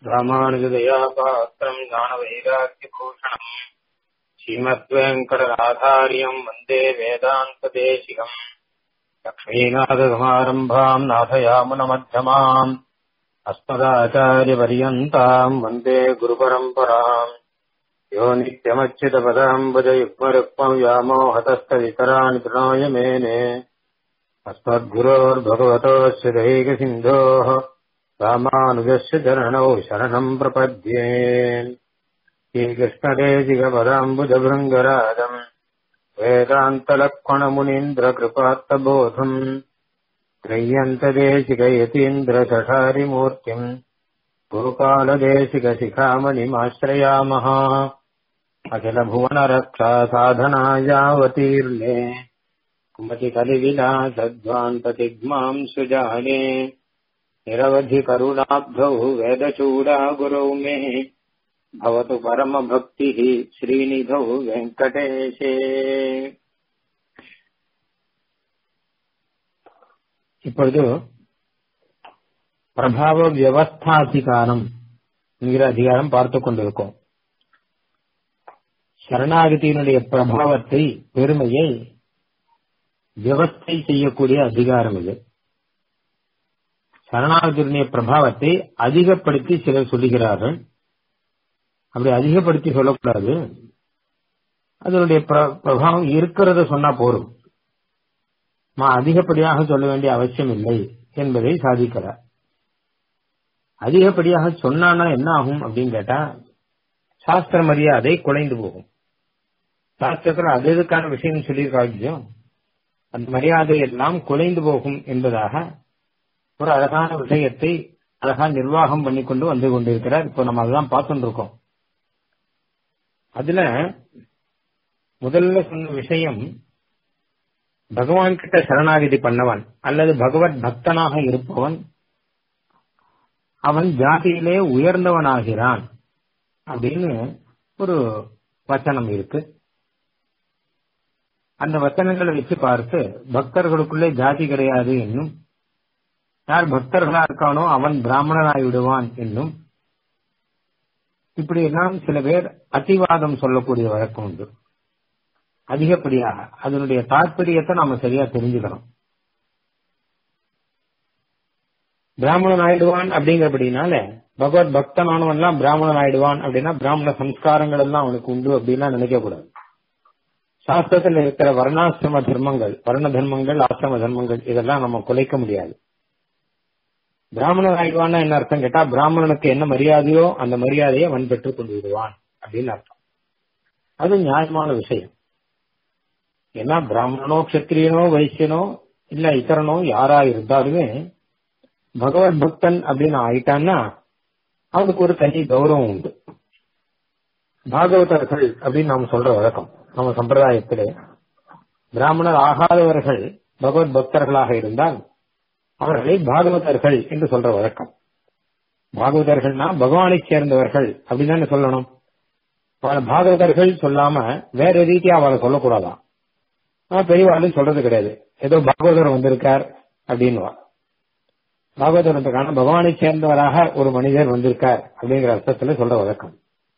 ராமானுஜதயா பாத்திரம் ஞானவைராக்கியபூஷணம் ஸ்ரீமத்வேங்கடராதாரியம் வந்தே வேதாந்ததேசிகம் லக்ஷ்மீநாதசமாரம்பாம் நாதயாமுனமध्यமாம் अस्मदाचार्यपर्यन्ताम् वन्दे गुरुपरम्पराम् यो नित्यमच्युतपदाम्बुजयुग्मरुक्मम् व्यामोहतस्तवितराणि प्रणोय मेने अस्मद्गुरोर्भगवतोऽस्य दैकसिन्धोः रामानुजस्य चरणौ शरणम् प्रपद्ये श्रीकृष्णदेशिकपदाम्बुजभृङ्गराजम् वेदान्तलक्ष्मणमुनीन्द्रकृपात्तबोधम् त्रय्यन्तदेशिकयतीन्द्रसठारिमूर्तिम् गोपालदेशिकशिखामणिमाश्रयामः अखिलभुवनरक्षासाधनायावतीर्णे कुमतिकलिविलासध्वान्ततिग्माम् सुजाने निरवधिकरुणाब्धौ वेदचूडा गुरौ मे भवतु परमभक्तिः श्रीनिधौ वेङ्कटेशे இப்பொழுது பிரபாவ வியவஸ்தாதிகாரம் என்கிற அதிகாரம் பார்த்து கொண்டிருக்கோம் சரணாகதியினுடைய பிரபாவத்தை பெருமையை வியவஸ்தை செய்யக்கூடிய அதிகாரம் இது சரணாகதியினுடைய பிரபாவத்தை அதிகப்படுத்தி சிலர் சொல்லுகிறார்கள் அப்படி அதிகப்படுத்தி சொல்லக்கூடாது அதனுடைய பிரபாவம் இருக்கிறத சொன்னா போரும் அதிகப்படியாக சொல்ல வேண்டிய அவசியம் இல்லை என்பதை சாதிக்கிறார் அதிகப்படியாக சொன்னானா என்ன ஆகும் அப்படின்னு கேட்டா சாஸ்திர மரியாதை குலைந்து போகும் சாஸ்திரத்தில் அது எதுக்கான விஷயம் சொல்லியிருக்காங்க அந்த மரியாதை எல்லாம் குலைந்து போகும் என்பதாக ஒரு அழகான விஷயத்தை அழகா நிர்வாகம் பண்ணி கொண்டு வந்து கொண்டிருக்கிறார் இப்போ நம்ம அதெல்லாம் பார்த்துட்டு இருக்கோம் அதுல முதல்ல சொன்ன விஷயம் பகவான் கிட்ட சரணாகிதி பண்ணவன் அல்லது பகவத் பக்தனாக இருப்பவன் அவன் ஜாதியிலே உயர்ந்தவனாகிறான் அப்படின்னு ஒரு வச்சனம் இருக்கு அந்த வச்சனங்களை வச்சு பார்த்து பக்தர்களுக்குள்ளே ஜாதி கிடையாது என்னும் யார் பக்தர்களா இருக்கானோ அவன் பிராமணனாய் விடுவான் என்னும் இப்படி எல்லாம் சில பேர் அத்திவாதம் சொல்லக்கூடிய வழக்கம் உண்டு அதிகப்படியாக அதனுடைய தாற்பயத்தை நாம சரியா தெரிஞ்சுக்கணும் பிராமணன் ஆயிடுவான் அப்படிங்கிறபடினால பகவத் பக்தனானவன் எல்லாம் பிராமணன் ஆயிடுவான் அப்படின்னா பிராமண சம்ஸ்காரங்கள் எல்லாம் அவனுக்கு உண்டு அப்படின்லாம் நினைக்க கூடாது சாஸ்திரத்தில் இருக்கிற வர்ணாசிரம தர்மங்கள் வர்ண தர்மங்கள் ஆசிரம தர்மங்கள் இதெல்லாம் நம்ம குலைக்க முடியாது பிராமணன் ஆயிடுவான்னா என்ன அர்த்தம் கேட்டா பிராமணனுக்கு என்ன மரியாதையோ அந்த மரியாதையை அவன் பெற்றுக் கொண்டு விடுவான் அப்படின்னு அர்த்தம் அது நியாயமான விஷயம் ஏன்னா பிராமணனோ கஷத்திரியனோ வைசியனோ இல்ல இத்தரனோ யாரா இருந்தாலுமே பகவத் பக்தன் அப்படின்னு ஆயிட்டான்னா அவனுக்கு ஒரு தனி கௌரவம் உண்டு பாகவதர்கள் அப்படின்னு நாம் சொல்ற வழக்கம் நம்ம சம்பிரதாயத்திலே பிராமணர் ஆகாதவர்கள் பகவத் பக்தர்களாக இருந்தால் அவர்களை பாகவதர்கள் என்று சொல்ற வழக்கம் பாகவதர்கள்னா பகவானை சேர்ந்தவர்கள் அப்படின்னு சொல்லணும் பாகவதர்கள் சொல்லாம வேற ரீதியா அவளை சொல்லக்கூடாதான் பெரியவாளும் சொல்றது கிடையாது ஏதோ பாகவதர் வந்திருக்கார் அப்படின்வா பாகவதர் வந்திருக்கான பகவானை சேர்ந்தவராக ஒரு மனிதர் வந்திருக்கார் அப்படிங்கிற அர்த்தத்துல சொல்ற வழக்கம்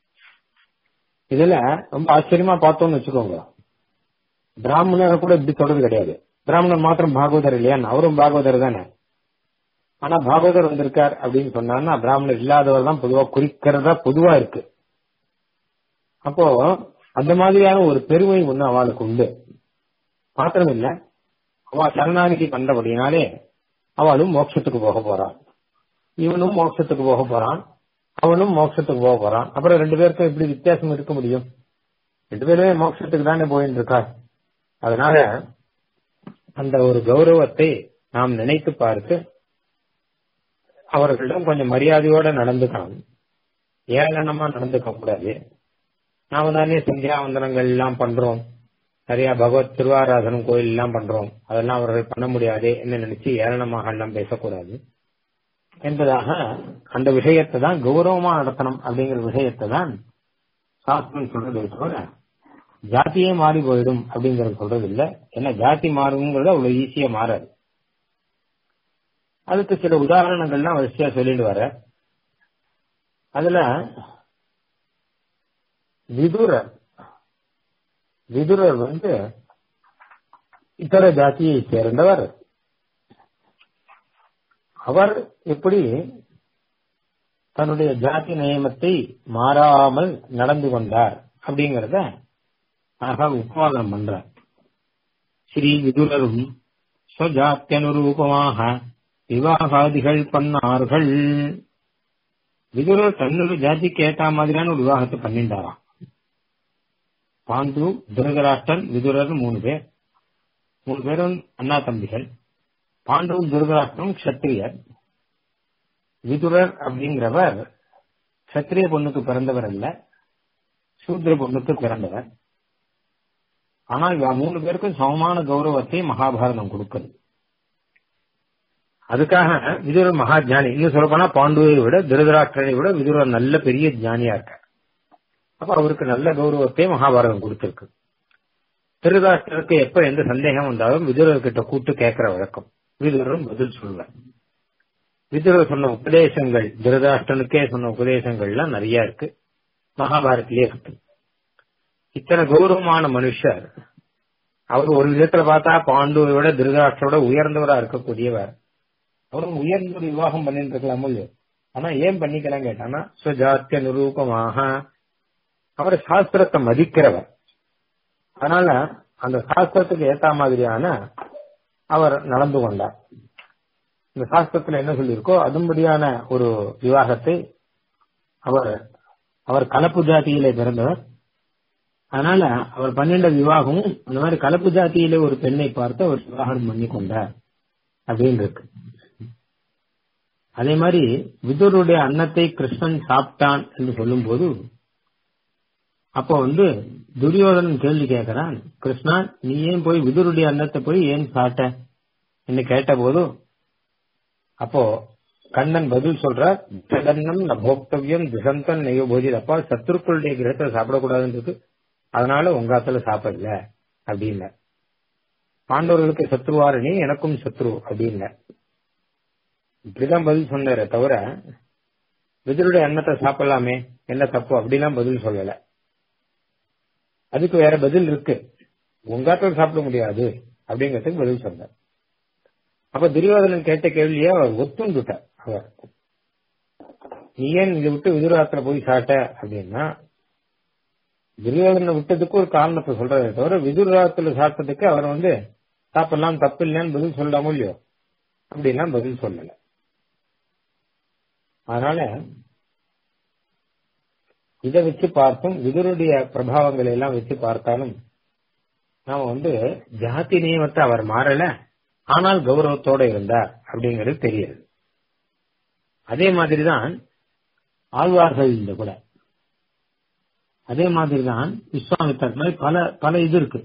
இதுல ரொம்ப ஆச்சரியமா பார்த்தோம்னு வச்சுக்கோங்க பிராமணரை கூட இப்படி சொல்றது கிடையாது பிராமணர் மாத்திரம் பாகவதர் இல்லையா அவரும் பாகவதர் தானே ஆனா பாகவதர் வந்திருக்கார் அப்படின்னு சொன்னார்னா பிராமணர் இல்லாதவர் தான் பொதுவா குறிக்கிறதா பொதுவா இருக்கு அப்போ அந்த மாதிரியான ஒரு பெருமை ஒண்ணு அவளுக்கு உண்டு மாத்திரம் இல்ல அவ சரணாநிதி பண்றபடினாலே அவளும் மோட்சத்துக்கு போக போறான் இவனும் மோட்சத்துக்கு போக போறான் அவனும் மோட்சத்துக்கு போக போறான் அப்புறம் ரெண்டு பேருக்கும் எப்படி வித்தியாசம் இருக்க முடியும் ரெண்டு பேருமே மோட்சத்துக்கு தானே போயிட்டு இருக்கா அதனால அந்த ஒரு கௌரவத்தை நாம் நினைத்து பார்த்து அவர்களிடம் கொஞ்சம் மரியாதையோட நடந்துக்கணும் ஏளனமா நடந்துக்க கூடாது நாம தானே சந்தியாவந்தனங்கள் எல்லாம் பண்றோம் நிறைய பகவத் திருவாராதனம் கோயில் எல்லாம் பண்றோம் அதெல்லாம் அவர்கள் பண்ண முடியாது என்ன நினைச்சு ஏளனமாக எல்லாம் பேசக்கூடாது என்பதாக அந்த விஷயத்தை தான் கௌரவமா நடத்தணும் அப்படிங்கிற விஷயத்தை தான் சாஸ்திரம் சொல்றது தவிர ஜாத்தியே மாறி போயிடும் அப்படிங்கறது சொல்றது இல்ல ஏன்னா ஜாதி மாறுங்கிறது அவ்வளவு ஈஸியா மாறாது அதுக்கு சில உதாரணங்கள்லாம் வரிசையா சொல்லிட்டு வர அதுல விதுரர் விதுரர் வந்து இதர ஜாதியை சேர்ந்தவர் அவர் எப்படி தன்னுடைய ஜாதி நியமத்தை மாறாமல் நடந்து கொண்டார் அப்படிங்கறத அழகா உபவாதம் பண்றார் ஸ்ரீ விதுரரும் ஸ்வஜாத்தியனுரூபமாக விவாகாதிகள் பண்ணார்கள் விதுரர் தன்னுடைய ஜாதிக்கு ஏற்ற மாதிரியான ஒரு விவாகத்தை பண்ணிட்டாராம் பாண்டு திருதராஷ்டன் விதுரர் மூணு பேர் மூணு பேரும் அண்ணா தம்பிகள் பாண்டவும் திருதராஷ்டனும் கஷத்திரியர் விதுரர் அப்படிங்கிறவர் கத்திரிய பொண்ணுக்கு பிறந்தவர் அல்ல சூத்திர பொண்ணுக்கு பிறந்தவர் ஆனால் இவ மூணு பேருக்கும் சமமான கௌரவத்தை மகாபாரதம் கொடுக்குது அதுக்காக விதுரர் மகா ஜானி இன்னும் சொல்ல போனா பாண்டுவை விட திருதராஷ்டரை விட விதுரர் நல்ல பெரிய ஜானியா இருக்கார் அப்ப அவருக்கு நல்ல கௌரவத்தை மகாபாரதம் கொடுத்திருக்கு திருதராஷ்டருக்கு எப்ப எந்த சந்தேகம் வந்தாலும் விதுரர்கிட்ட கூட்டு கேட்கிற வழக்கம் விதுரரும் பதில் சொல்வார் விதுரர் சொன்ன உபதேசங்கள் திருதாஷ்டனுக்கே சொன்ன உபதேசங்கள்லாம் நிறைய இருக்கு மகாபாரத்திலேயே இருக்கு இத்தனை கௌரவமான மனுஷர் அவர் ஒரு விதத்துல பார்த்தா பாண்டுவை விட திருதராஷ்டரோட உயர்ந்தவரா இருக்கக்கூடியவர் அவரும் உயர்ந்த ஒரு விவாகம் பண்ணிட்டு இருக்கலாமோ இல்லையோ ஆனா ஏன் பண்ணிக்கலாம் கேட்டானா சுஜாத்திய நிரூபமாக அவர் சாஸ்திரத்தை மதிக்கிறவர் அதனால அந்த சாஸ்திரத்துக்கு ஏத்த மாதிரியான அவர் நடந்து கொண்டார் இந்த சாஸ்திரத்துல என்ன சொல்லியிருக்கோ அதுபடியான ஒரு விவாகத்தை அவர் அவர் கலப்பு ஜாதியிலே பிறந்தவர் அதனால அவர் பன்னெண்டு விவாகமும் அந்த மாதிரி கலப்பு ஜாதியிலே ஒரு பெண்ணை பார்த்து அவர் விவாகம் பண்ணி கொண்டார் அப்படின்னு இருக்கு அதே மாதிரி விதுருடைய அன்னத்தை கிருஷ்ணன் சாப்பிட்டான் என்று சொல்லும் போது அப்போ வந்து துரியோதனன் கேள்வி கேட்கிறான் கிருஷ்ணா நீ ஏன் போய் விதுருடைய அன்னத்தை போய் ஏன் சாப்பிட்ட என்று கேட்ட போது அப்போ கண்ணன் பதில் சொல்றார் ஜகன்னம் ந போக்தவியம் திசந்தன் நெய்யோ போதிதப்பா சத்துருக்களுடைய கிரகத்தை சாப்பிடக்கூடாதுன்னு இருக்கு அதனால உங்க ஆத்துல சாப்பிடல அப்படின்ன பாண்டவர்களுக்கு சத்ருவாரணி எனக்கும் சத்ரு அப்படின்ன இப்படிதான் பதில் சொன்னாரே தவிர விதருடைய அன்னத்தை சாப்பிடலாமே என்ன தப்பு அப்படிலாம் பதில் சொல்லல அதுக்கு வேற பதில் இருக்கு உங்காத்துல சாப்பிட முடியாது அப்படிங்கறதுக்கு பதில் சொன்னார் அப்ப துரியோதனன் கேட்ட கேள்வியை அவர் ஒத்துண்டுட்டார் அவர் நீ ஏன் இதை விட்டு விதுராத்துல போய் சாட்ட அப்படின்னா துரியோதனை விட்டதுக்கு ஒரு காரணத்தை சொல்றதை தவிர விதுராத்துல சாப்பிட்டதுக்கு அவர் வந்து சாப்பிடலாம் தப்பு இல்லைன்னு பதில் சொல்லாமோ இல்லையோ அப்படிலாம் பதில் சொல்லல அதனால இதை வச்சு பார்த்தும் விதுருடைய பிரபாவங்களை எல்லாம் வச்சு பார்த்தாலும் நாம வந்து ஜாதி நியமத்தை அவர் மாறல ஆனால் கௌரவத்தோட இருந்தார் அப்படிங்கிறது தெரியுது அதே மாதிரிதான் ஆழ்வார்கள் இந்த கூட அதே மாதிரிதான் விஸ்வாமித்தர் மாதிரி பல பல இது இருக்கு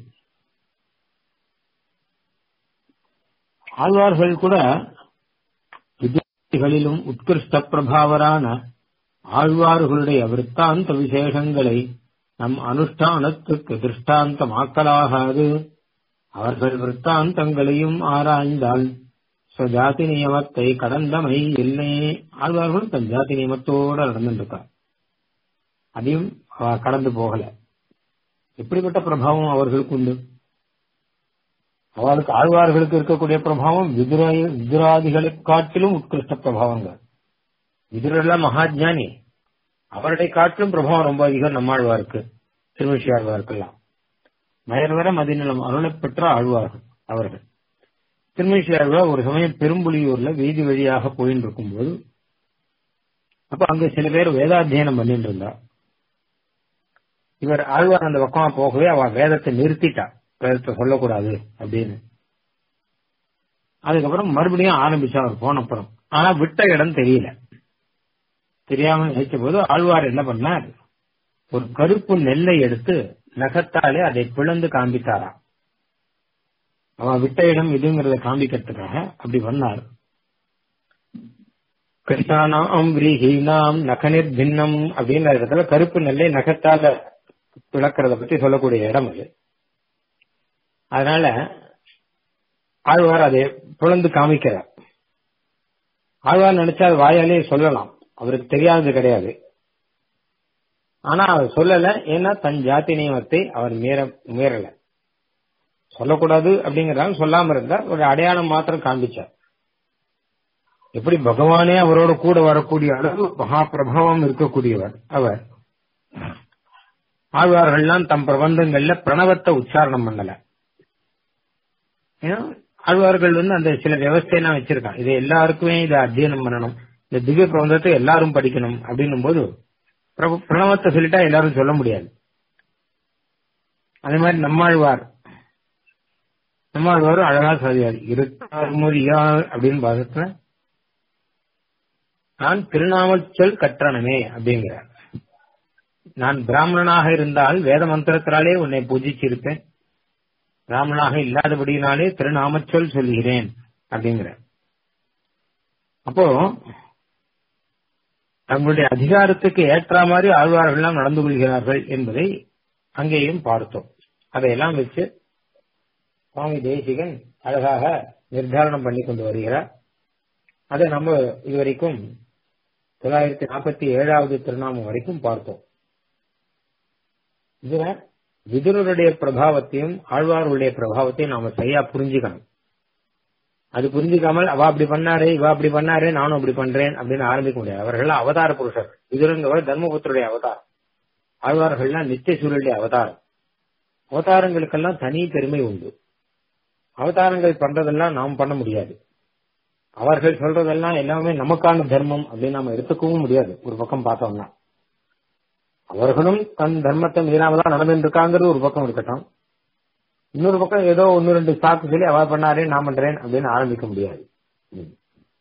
ஆழ்வார்கள் கூட வித்யார்த்திகளிலும் உத்கிருஷ்ட பிரபாவரான ஆழ்வார்களுடைய விற்த்தாந்த விசேஷங்களை நம் அனுஷ்டானத்துக்கு திருஷ்டாந்தமாக்கலாகாது அவர்கள் விற்த்தாந்தங்களையும் ஆராய்ந்தால் ஜாதி நியமத்தை கடந்தமை இல்லை ஆழ்வார்கள் தன் ஜாதி நியமத்தோட நடந்துருக்கார் அதையும் கடந்து போகல எப்படிப்பட்ட பிரபாவம் அவர்களுக்கு உண்டு அவளுக்கு ஆழ்வார்களுக்கு இருக்கக்கூடிய பிரபாவம் விதுர விதுராதிகளை காட்டிலும் உட்கிருஷ்ட பிரபாவங்கள் விதுரெல்லாம் மகாஜானி அவருடைய காட்டிலும் பிரபாவம் ரொம்ப அதிகம் நம்மாழ்வாருக்கு திருமிஷியாழ்வாருக்கெல்லாம் மயர்வர மதிநிலம் அருளை பெற்ற ஆழ்வார்கள் அவர்கள் திருமிஷியாழ்வார் ஒரு சமயம் பெரும்புலியூர்ல வீதி வழியாக போயின்னு இருக்கும்போது அப்ப அங்க சில பேர் வேதாத்தியனம் பண்ணிட்டு இருந்தா இவர் ஆழ்வார் அந்த பக்கமா போகவே அவ வேதத்தை நிறுத்திட்டா வேதத்தை சொல்லக்கூடாது அப்படின்னு அதுக்கப்புறம் மறுபடியும் ஆரம்பிச்சா அவர் போன அப்புறம் ஆனா விட்ட இடம் தெரியல தெரியாம நினைச்ச போது ஆழ்வார் என்ன பண்ணார் ஒரு கருப்பு நெல்லை எடுத்து நகத்தாலே அதை பிளந்து காண்பித்தாராம் அவன் விட்ட இடம் இதுங்கிறத காண்பிக்கிறதுக்காக அப்படி பண்ணார் கிருஷ்ணானாம் விரீஹீனாம் நகனிர் பின்னம் அப்படின்ற இடத்துல கருப்பு நெல்லை நகத்தால விளக்குறத பத்தி சொல்லக்கூடிய இடம் அது அதனால ஆழ்வார் அதை புலந்து காமிக்கிறார் ஆழ்வார் நினைச்சா அது வாயாலே சொல்லலாம் அவருக்கு தெரியாதது கிடையாது ஆனா அவர் சொல்லல ஏன்னா தன் ஜாதி நியமத்தை அவர் மீற மீறல சொல்லக்கூடாது அப்படிங்கறதால சொல்லாம இருந்தா ஒரு அடையாளம் மாத்திரம் காண்பிச்சார் எப்படி பகவானே அவரோட கூட வரக்கூடிய அளவு மகா பிரபாவம் இருக்கக்கூடியவர் அவர் ஆழ்வார்கள்லாம் தம் பிரபந்தங்கள்ல பிரணவத்தை உச்சாரணம் பண்ணல ஏன்னா ஆழ்வார்கள் வந்து அந்த சில விவஸ்தையெல்லாம் வச்சிருக்கான் இது எல்லாருக்குமே இதை அத்தியனம் பண்ணணும் இந்த திவ்ய பிரபந்தத்தை எல்லாரும் படிக்கணும் அப்படின்னும் போது பிரப- பிரணவத்தை சொல்லிட்டா எல்லாரும் சொல்ல முடியாது அதே மாதிரி நம்மாழ்வார் நம்மாழ்வாரும் அழகா சொல்லியார் இருக்கார்முறியா அப்படின்னு பாசத்துல நான் திருநாமல் சொல் கற்றனமே அப்படிங்கிறார் நான் பிராமணனாக இருந்தால் வேத மந்திரத்தினாலே உன்னை பூஜிச்சிருப்பேன் பிராமணனாக இல்லாதபடியினாலே திருநாமச்சொல் சொல்கிறேன் அப்படிங்கிறார் அப்போ தங்களுடைய அதிகாரத்துக்கு ஏற்ற மாதிரி ஆழ்வார்கள்லாம் நடந்து கொள்கிறார்கள் என்பதை அங்கேயும் பார்த்தோம் அதையெல்லாம் வச்சு சுவாமி தேசிகன் அழகாக நிர்தாரணம் பண்ணி கொண்டு வருகிறார் அதை நம்ம இதுவரைக்கும் தொள்ளாயிரத்தி நாற்பத்தி ஏழாவது திருநாமம் வரைக்கும் பார்த்தோம் இதுல விதுரருடைய பிரபாவத்தையும் ஆழ்வாருடைய பிரபாவத்தையும் நாம சரியா புரிஞ்சுக்கணும் அது புரிஞ்சுக்காமல் அவ அப்படி பண்ணாரு இவ அப்படி பண்ணாரு நானும் அப்படி பண்றேன் அப்படின்னு ஆரம்பிக்க முடியாது அவர்கள் அவதார புருஷர் விதுரங்கவர் தர்மபுத்தருடைய அவதாரம் ஆழ்வார்கள்லாம் நித்திய சூழலுடைய அவதாரம் அவதாரங்களுக்கெல்லாம் தனி பெருமை உண்டு அவதாரங்கள் பண்றதெல்லாம் நாம் பண்ண முடியாது அவர்கள் சொல்றதெல்லாம் எல்லாமே நமக்கான தர்மம் அப்படின்னு நாம எடுத்துக்கவும் முடியாது ஒரு பக்கம் பார்த்தோம்னா அவர்களும் தன் தர்மத்தை மீறாமதான் நடந்துட்டு இருக்காங்கிறது ஒரு பக்கம் இருக்கட்டும் இன்னொரு பக்கம் ஏதோ ஒன்னு ரெண்டு சாக்கு சொல்லி அவ பண்ணாரே நான் பண்றேன் அப்படின்னு ஆரம்பிக்க முடியாது ம்.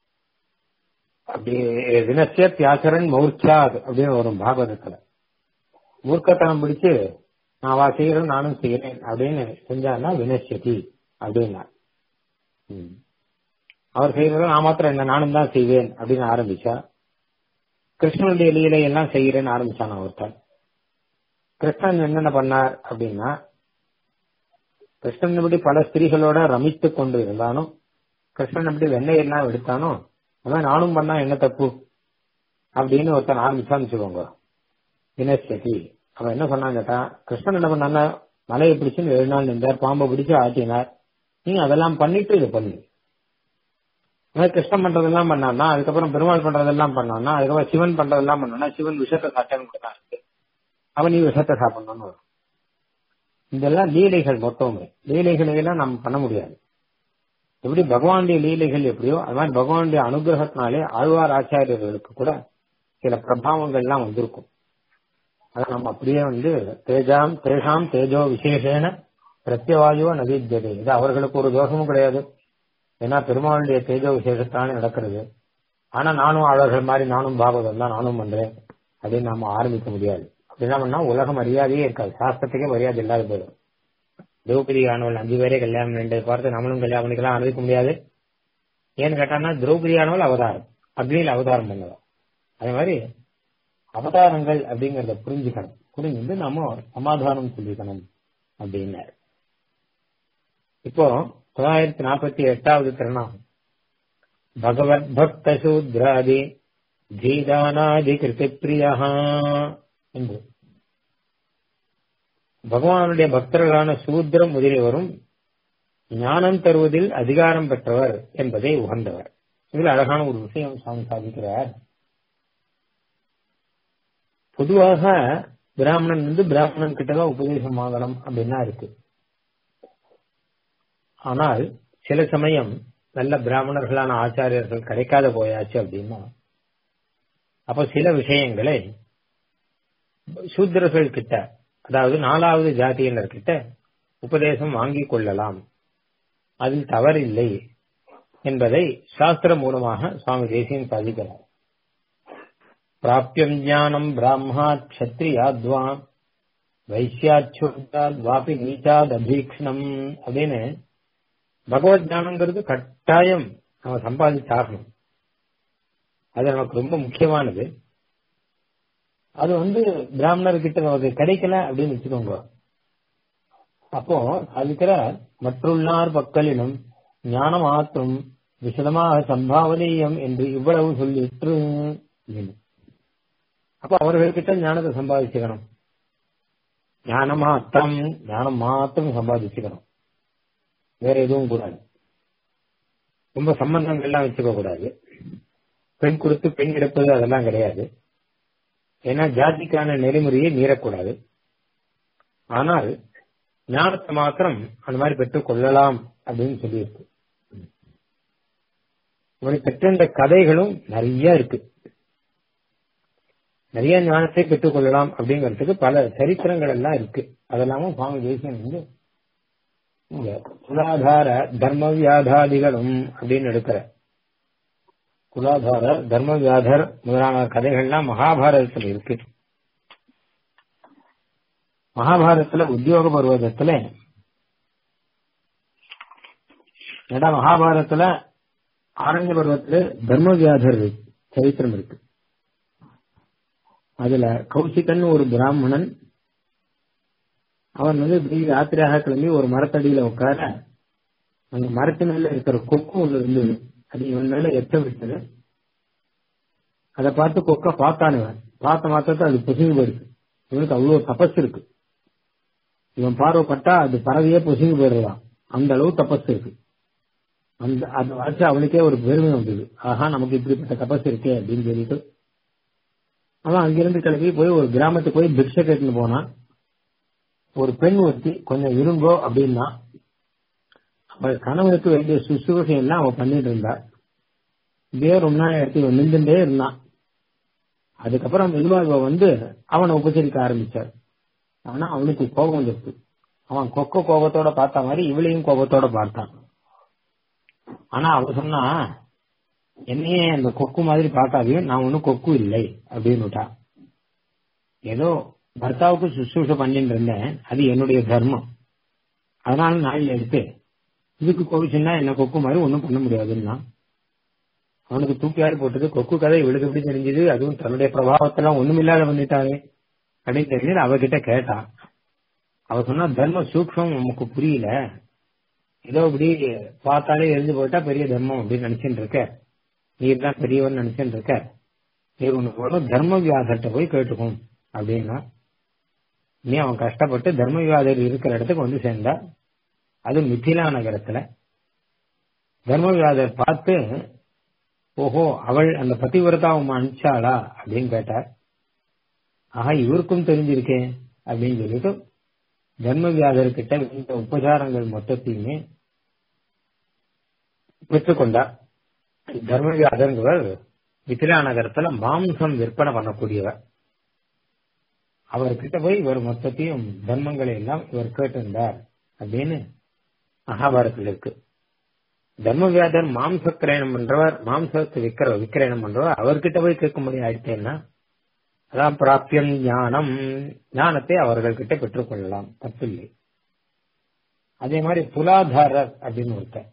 அப்படி வினசிய தியாசரன் மௌர்ச்சாத் அப்படின்னு வரும் பாகவதத்துல மூர்க்கத்தனம் பிடிச்சு நான் வா செய்யறேன் நானும் செய்யறேன் அப்படின்னு செஞ்சான்னா வினசியதி அப்படின்னா ம். அவர் செய்யறத நான் மாத்திரம் என்ன நானும் தான் செய்வேன் அப்படின்னு ஆரம்பிச்சா கிருஷ்ணனுடைய லீலை எல்லாம் செய்யறேன்னு ஆரம்பிச்சான் ஒருத்தன் கிருஷ்ணன் என்னென்ன பண்ணார் அப்படின்னா கிருஷ்ணன் எப்படி பல ஸ்திரீகளோட ரமித்துக் கொண்டு இருந்தானோ கிருஷ்ணன் எப்படி வெண்ணெய் எல்லாம் எடுத்தானோ அதான் நானும் பண்ணா என்ன தப்பு அப்படின்னு ஒருத்தன் ஆரம்பிச்சான்னு வச்சுக்கோங்க வினசதி அவன் என்ன சொன்னான் கேட்டா கிருஷ்ணன் என்ன பண்ணாங்க மலையை பிடிச்சுன்னு ஏழு நாள் நின்றார் பாம்பை பிடிச்சு ஆட்டினார் நீங்க அதெல்லாம் பண்ணிட்டு இது பண்ணு அதாவது கிருஷ்ணன் பண்றதெல்லாம் பண்ணான்னா அதுக்கப்புறம் பெருமாள் பண்றதெல்லாம் பண்ணான்னா அதுக்கப்புறம் சிவன் பண்றதெல்லாம் பண்ணான்னா சிவன் விஷத்தை சாப்பிட்டான்னு கொடுத்தான் அவன் நீ விஷத்தை சாப்பிடணும்னு வரும் இதெல்லாம் லீலைகள் மொத்தமே லீலைகளை எல்லாம் நம்ம பண்ண முடியாது எப்படி பகவானுடைய லீலைகள் எப்படியோ அது மாதிரி பகவானுடைய அனுகிரகத்தினாலே ஆழ்வார் ஆச்சாரியர்களுக்கு கூட சில பிரபாவங்கள்லாம் வந்திருக்கும் அதை நம்ம அப்படியே வந்து தேஜாம் தேஷாம் தேஜோ விசேஷேன பிரத்யவாயுவோ நவீத்தியது இது அவர்களுக்கு ஒரு தோஷமும் கிடையாது ஏன்னா பெருமாளுடைய தேஜோ விசேஷத்தானே நடக்கிறது ஆனா நானும் அவர்கள் மாதிரி நானும் பாகவதம் தான் நானும் பண்றேன் அப்படின்னு நாம ஆரம்பிக்க முடியாது அப்படின்னா பண்ணா உலக மரியாதையே இருக்காது சாஸ்திரத்துக்கே மரியாதை இல்லாத போயிடும் திரௌபதி ஆனவள் அஞ்சு பேரே கல்யாணம் ரெண்டு பார்த்து நம்மளும் கல்யாணம் பண்ணிக்கலாம் அனுபவிக்க முடியாது ஏன்னு கேட்டான்னா திரௌபதி ஆனவள் அவதாரம் அக்னியில் அவதாரம் பண்ணலாம் அதே மாதிரி அவதாரங்கள் அப்படிங்கறத புரிஞ்சுக்கணும் புரிஞ்சுட்டு நாம சமாதானம் சொல்லிக்கணும் அப்படின்னாரு இப்போ தொள்ளாயிரத்தி நாற்பத்தி எட்டாவது திருநாமம் பகவத் பக்த சூத்ராதி ஜீதானாதி கிருதி பிரியா என்று பகவானுடைய பக்தர்களான சூத்ரம் முதலியவரும் ஞானம் தருவதில் அதிகாரம் பெற்றவர் என்பதை உகந்தவர் இதில் அழகான ஒரு விஷயம் சுவாமி சாதிக்கிறார் பொதுவாக பிராமணன் வந்து பிராமணன் கிட்டதான் உபதேசம் வாங்கணும் அப்படின்னா இருக்கு ஆனால் சில சமயம் நல்ல பிராமணர்களான ஆச்சாரியர்கள் கிடைக்காத போயாச்சு அப்படின்னா அப்ப சில விஷயங்களை சூத்திரர்கள் கிட்ட அதாவது நாலாவது ஜாதியினர் கிட்ட உபதேசம் வாங்கிக் கொள்ளலாம் அதில் தவறில்லை என்பதை சாஸ்திர மூலமாக சுவாமி தேசியன் சாதிக்கிறார் பிராப்தியம் ஞானம் பிராமணாத் கஷத்ரியாத்வா வைசியாச்சுதாத் வாபி நீச்சாத் அபீக்ஷணம் அப்படின்னு பகவத் ஞானங்கிறது கட்டாயம் நம்ம சம்பாதிச்சாகணும் அது நமக்கு ரொம்ப முக்கியமானது அது வந்து பிராமணர்கிட்ட நமக்கு கிடைக்கல அப்படின்னு வச்சுக்கோங்க அப்போ அதுக்கிற மற்றுள்ளார் பக்கலினும் ஞானம் ஆற்றும் விசதமாக சம்பாவனீயம் என்று இவ்வளவு சொல்லிற்று அப்படின்னு. அப்ப அவர்கள்கிட்ட ஞானத்தை சம்பாதிச்சுக்கணும் ஞானம் மாத்திரம் ஞானம் மாத்திரம் சம்பாதிச்சுக்கணும் வேற எதுவும் கூடாது ரொம்ப சம்பந்தங்கள்லாம் வச்சுக்க கூடாது பெண் கொடுத்து பெண் எடுப்பது அதெல்லாம் கிடையாது ஏன்னா ஜாதிக்கான நெறிமுறையை மீறக்கூடாது ஆனால் ஞானத்தை மாத்திரம் அந்த மாதிரி பெற்றுக் கொள்ளலாம் அப்படின்னு சொல்லியிருக்கு இவனை பெற்றிருந்த கதைகளும் நிறைய இருக்கு நிறைய ஞானத்தை பெற்றுக் கொள்ளலாம் அப்படிங்கிறதுக்கு பல சரித்திரங்கள் எல்லாம் இருக்கு அதெல்லாமும் சுவாமி தேசியம் வந்து இங்க குலாதார தர்ம வியாதாதிகளும் அப்படின்னு எடுக்கிற குலாதார தர்ம வியாதர் முதலான கதைகள்லாம் மகாபாரதத்துல இருக்கு மகாபாரதத்துல உத்தியோக பருவதத்துல ஏடா மகாபாரதத்துல ஆரண்ய பருவத்துல தர்ம வியாதர் சரித்திரம் இருக்கு அதுல கௌசிகன் ஒரு பிராமணன் அவன் வந்து இப்படி ராத்திரியாக கிளம்பி ஒரு மரத்தடியில உட்கார அந்த மரத்து மேல இருக்கிற கொக்கு ஒண்ணு இருந்தது அது இவன் மேல எட்ட விட்டது அதை பார்த்து கொக்க பார்த்தான் இவன் பார்த்த மாத்திரத்தை அது பொசுங்கி போயிருக்கு இவனுக்கு அவ்வளவு தபஸ் இருக்கு இவன் பார்வைப்பட்டா அது பறவையே பொசுங்கி போயிடலாம் அந்த அளவு தபஸ் இருக்கு அந்த அதை வச்சு அவனுக்கே ஒரு பெருமை வந்தது ஆஹா நமக்கு இப்படிப்பட்ட தபஸ் இருக்கே அப்படின்னு சொல்லிட்டு அவன் அங்கிருந்து கிளம்பி போய் ஒரு கிராமத்துக்கு போய் பிக்ஷை கேட்டுன்னு போனான் ஒரு பெண் ஒருத்தி கொஞ்சம் இருங்கோ அப்படின்னா அவள் கணவனுக்கு வேண்டிய சுசுகை எல்லாம் அவன் பண்ணிட்டு இருந்தா இதே ரொம்ப நாள் எடுத்து இவன் நின்றுட்டே இருந்தான் அதுக்கப்புறம் மெதுவா இவ வந்து அவனை உபசரிக்க ஆரம்பிச்சார் ஆனா அவனுக்கு கோபம் வந்துருக்கு அவன் கொக்க கோபத்தோட பார்த்த மாதிரி இவளையும் கோபத்தோட பார்த்தான் ஆனா அவ சொன்னா என்னையே அந்த கொக்கு மாதிரி பார்க்காதீங்க நான் ஒன்னும் கொக்கு இல்லை அப்படின்னு ஏதோ பர்த்தாவுக்கு சுசூஷ பண்ணிட்டு இருந்தேன் அது என்னுடைய தர்மம் அதனால நான் எடுத்து இதுக்கு கோவிச்சுன்னா என்ன கொக்கு மாதிரி ஒன்றும் பண்ண முடியாதுன்னா அவனுக்கு தூக்கியாறு போட்டது கொக்கு கதை இவளுக்கு எப்படி தெரிஞ்சது அதுவும் தன்னுடைய பிரபாவத்தெல்லாம் ஒண்ணுமில்லாத பண்ணிட்டாரு அப்படின்னு தெரிஞ்சது அவகிட்ட கேட்டான் அவ சொன்னா தர்ம சூக்ஷம் நமக்கு புரியல ஏதோ இப்படி பார்த்தாலே எரிஞ்சு போயிட்டா பெரிய தர்மம் அப்படின்னு நினைச்சுட்டு இருக்க நீர் தான் பெரியவன் நினைச்சுட்டு இருக்க நீ உனக்கு ஒரு தர்ம வியாதர்கிட்ட போய் கேட்டுக்கும் அப்படின்னா நீ அவன் கஷ்டப்பட்டு தர்ம விவாதர் இருக்கிற இடத்துக்கு வந்து சேர்ந்தா அது மிथिला நகரத்துல தர்ம விவாதர் பார்த்து ஓஹோ அவள் அந்த பதிவிரதா உமா அனுப்பிச்சாளா அப்படின்னு கேட்டார் ஆஹா இவருக்கும் தெரிஞ்சிருக்கேன் அப்படின்னு சொல்லிட்டு தர்ம வியாதர்கிட்ட இந்த உபசாரங்கள் மொத்தத்தையுமே பெற்றுக்கொண்டார் தர்ம வியாதர்ங்கிறவர் மிथिला நகரத்துல மாம்சம் விற்பனை பண்ணக்கூடியவர் அவர்கிட்ட போய் இவர் மொத்தத்தையும் தர்மங்களை எல்லாம் இவர் கேட்டிருந்தார் அப்படின்னு மகாபாரத்தில் இருக்கு தர்ம வியாதர் மாம்ச கிரயணம் பண்றவர் மாம்சத்தை விக்கிர விக்கிரயணம் பண்றவர் அவர்கிட்ட போய் கேட்கும்படி ஆயிட்டேன்னா அதான் பிராப்தியம் ஞானம் ஞானத்தை அவர்கள் கிட்ட பெற்றுக்கொள்ளலாம் தப்பில்லை அதே மாதிரி புலாதாரர் அப்படின்னு ஒருத்தர்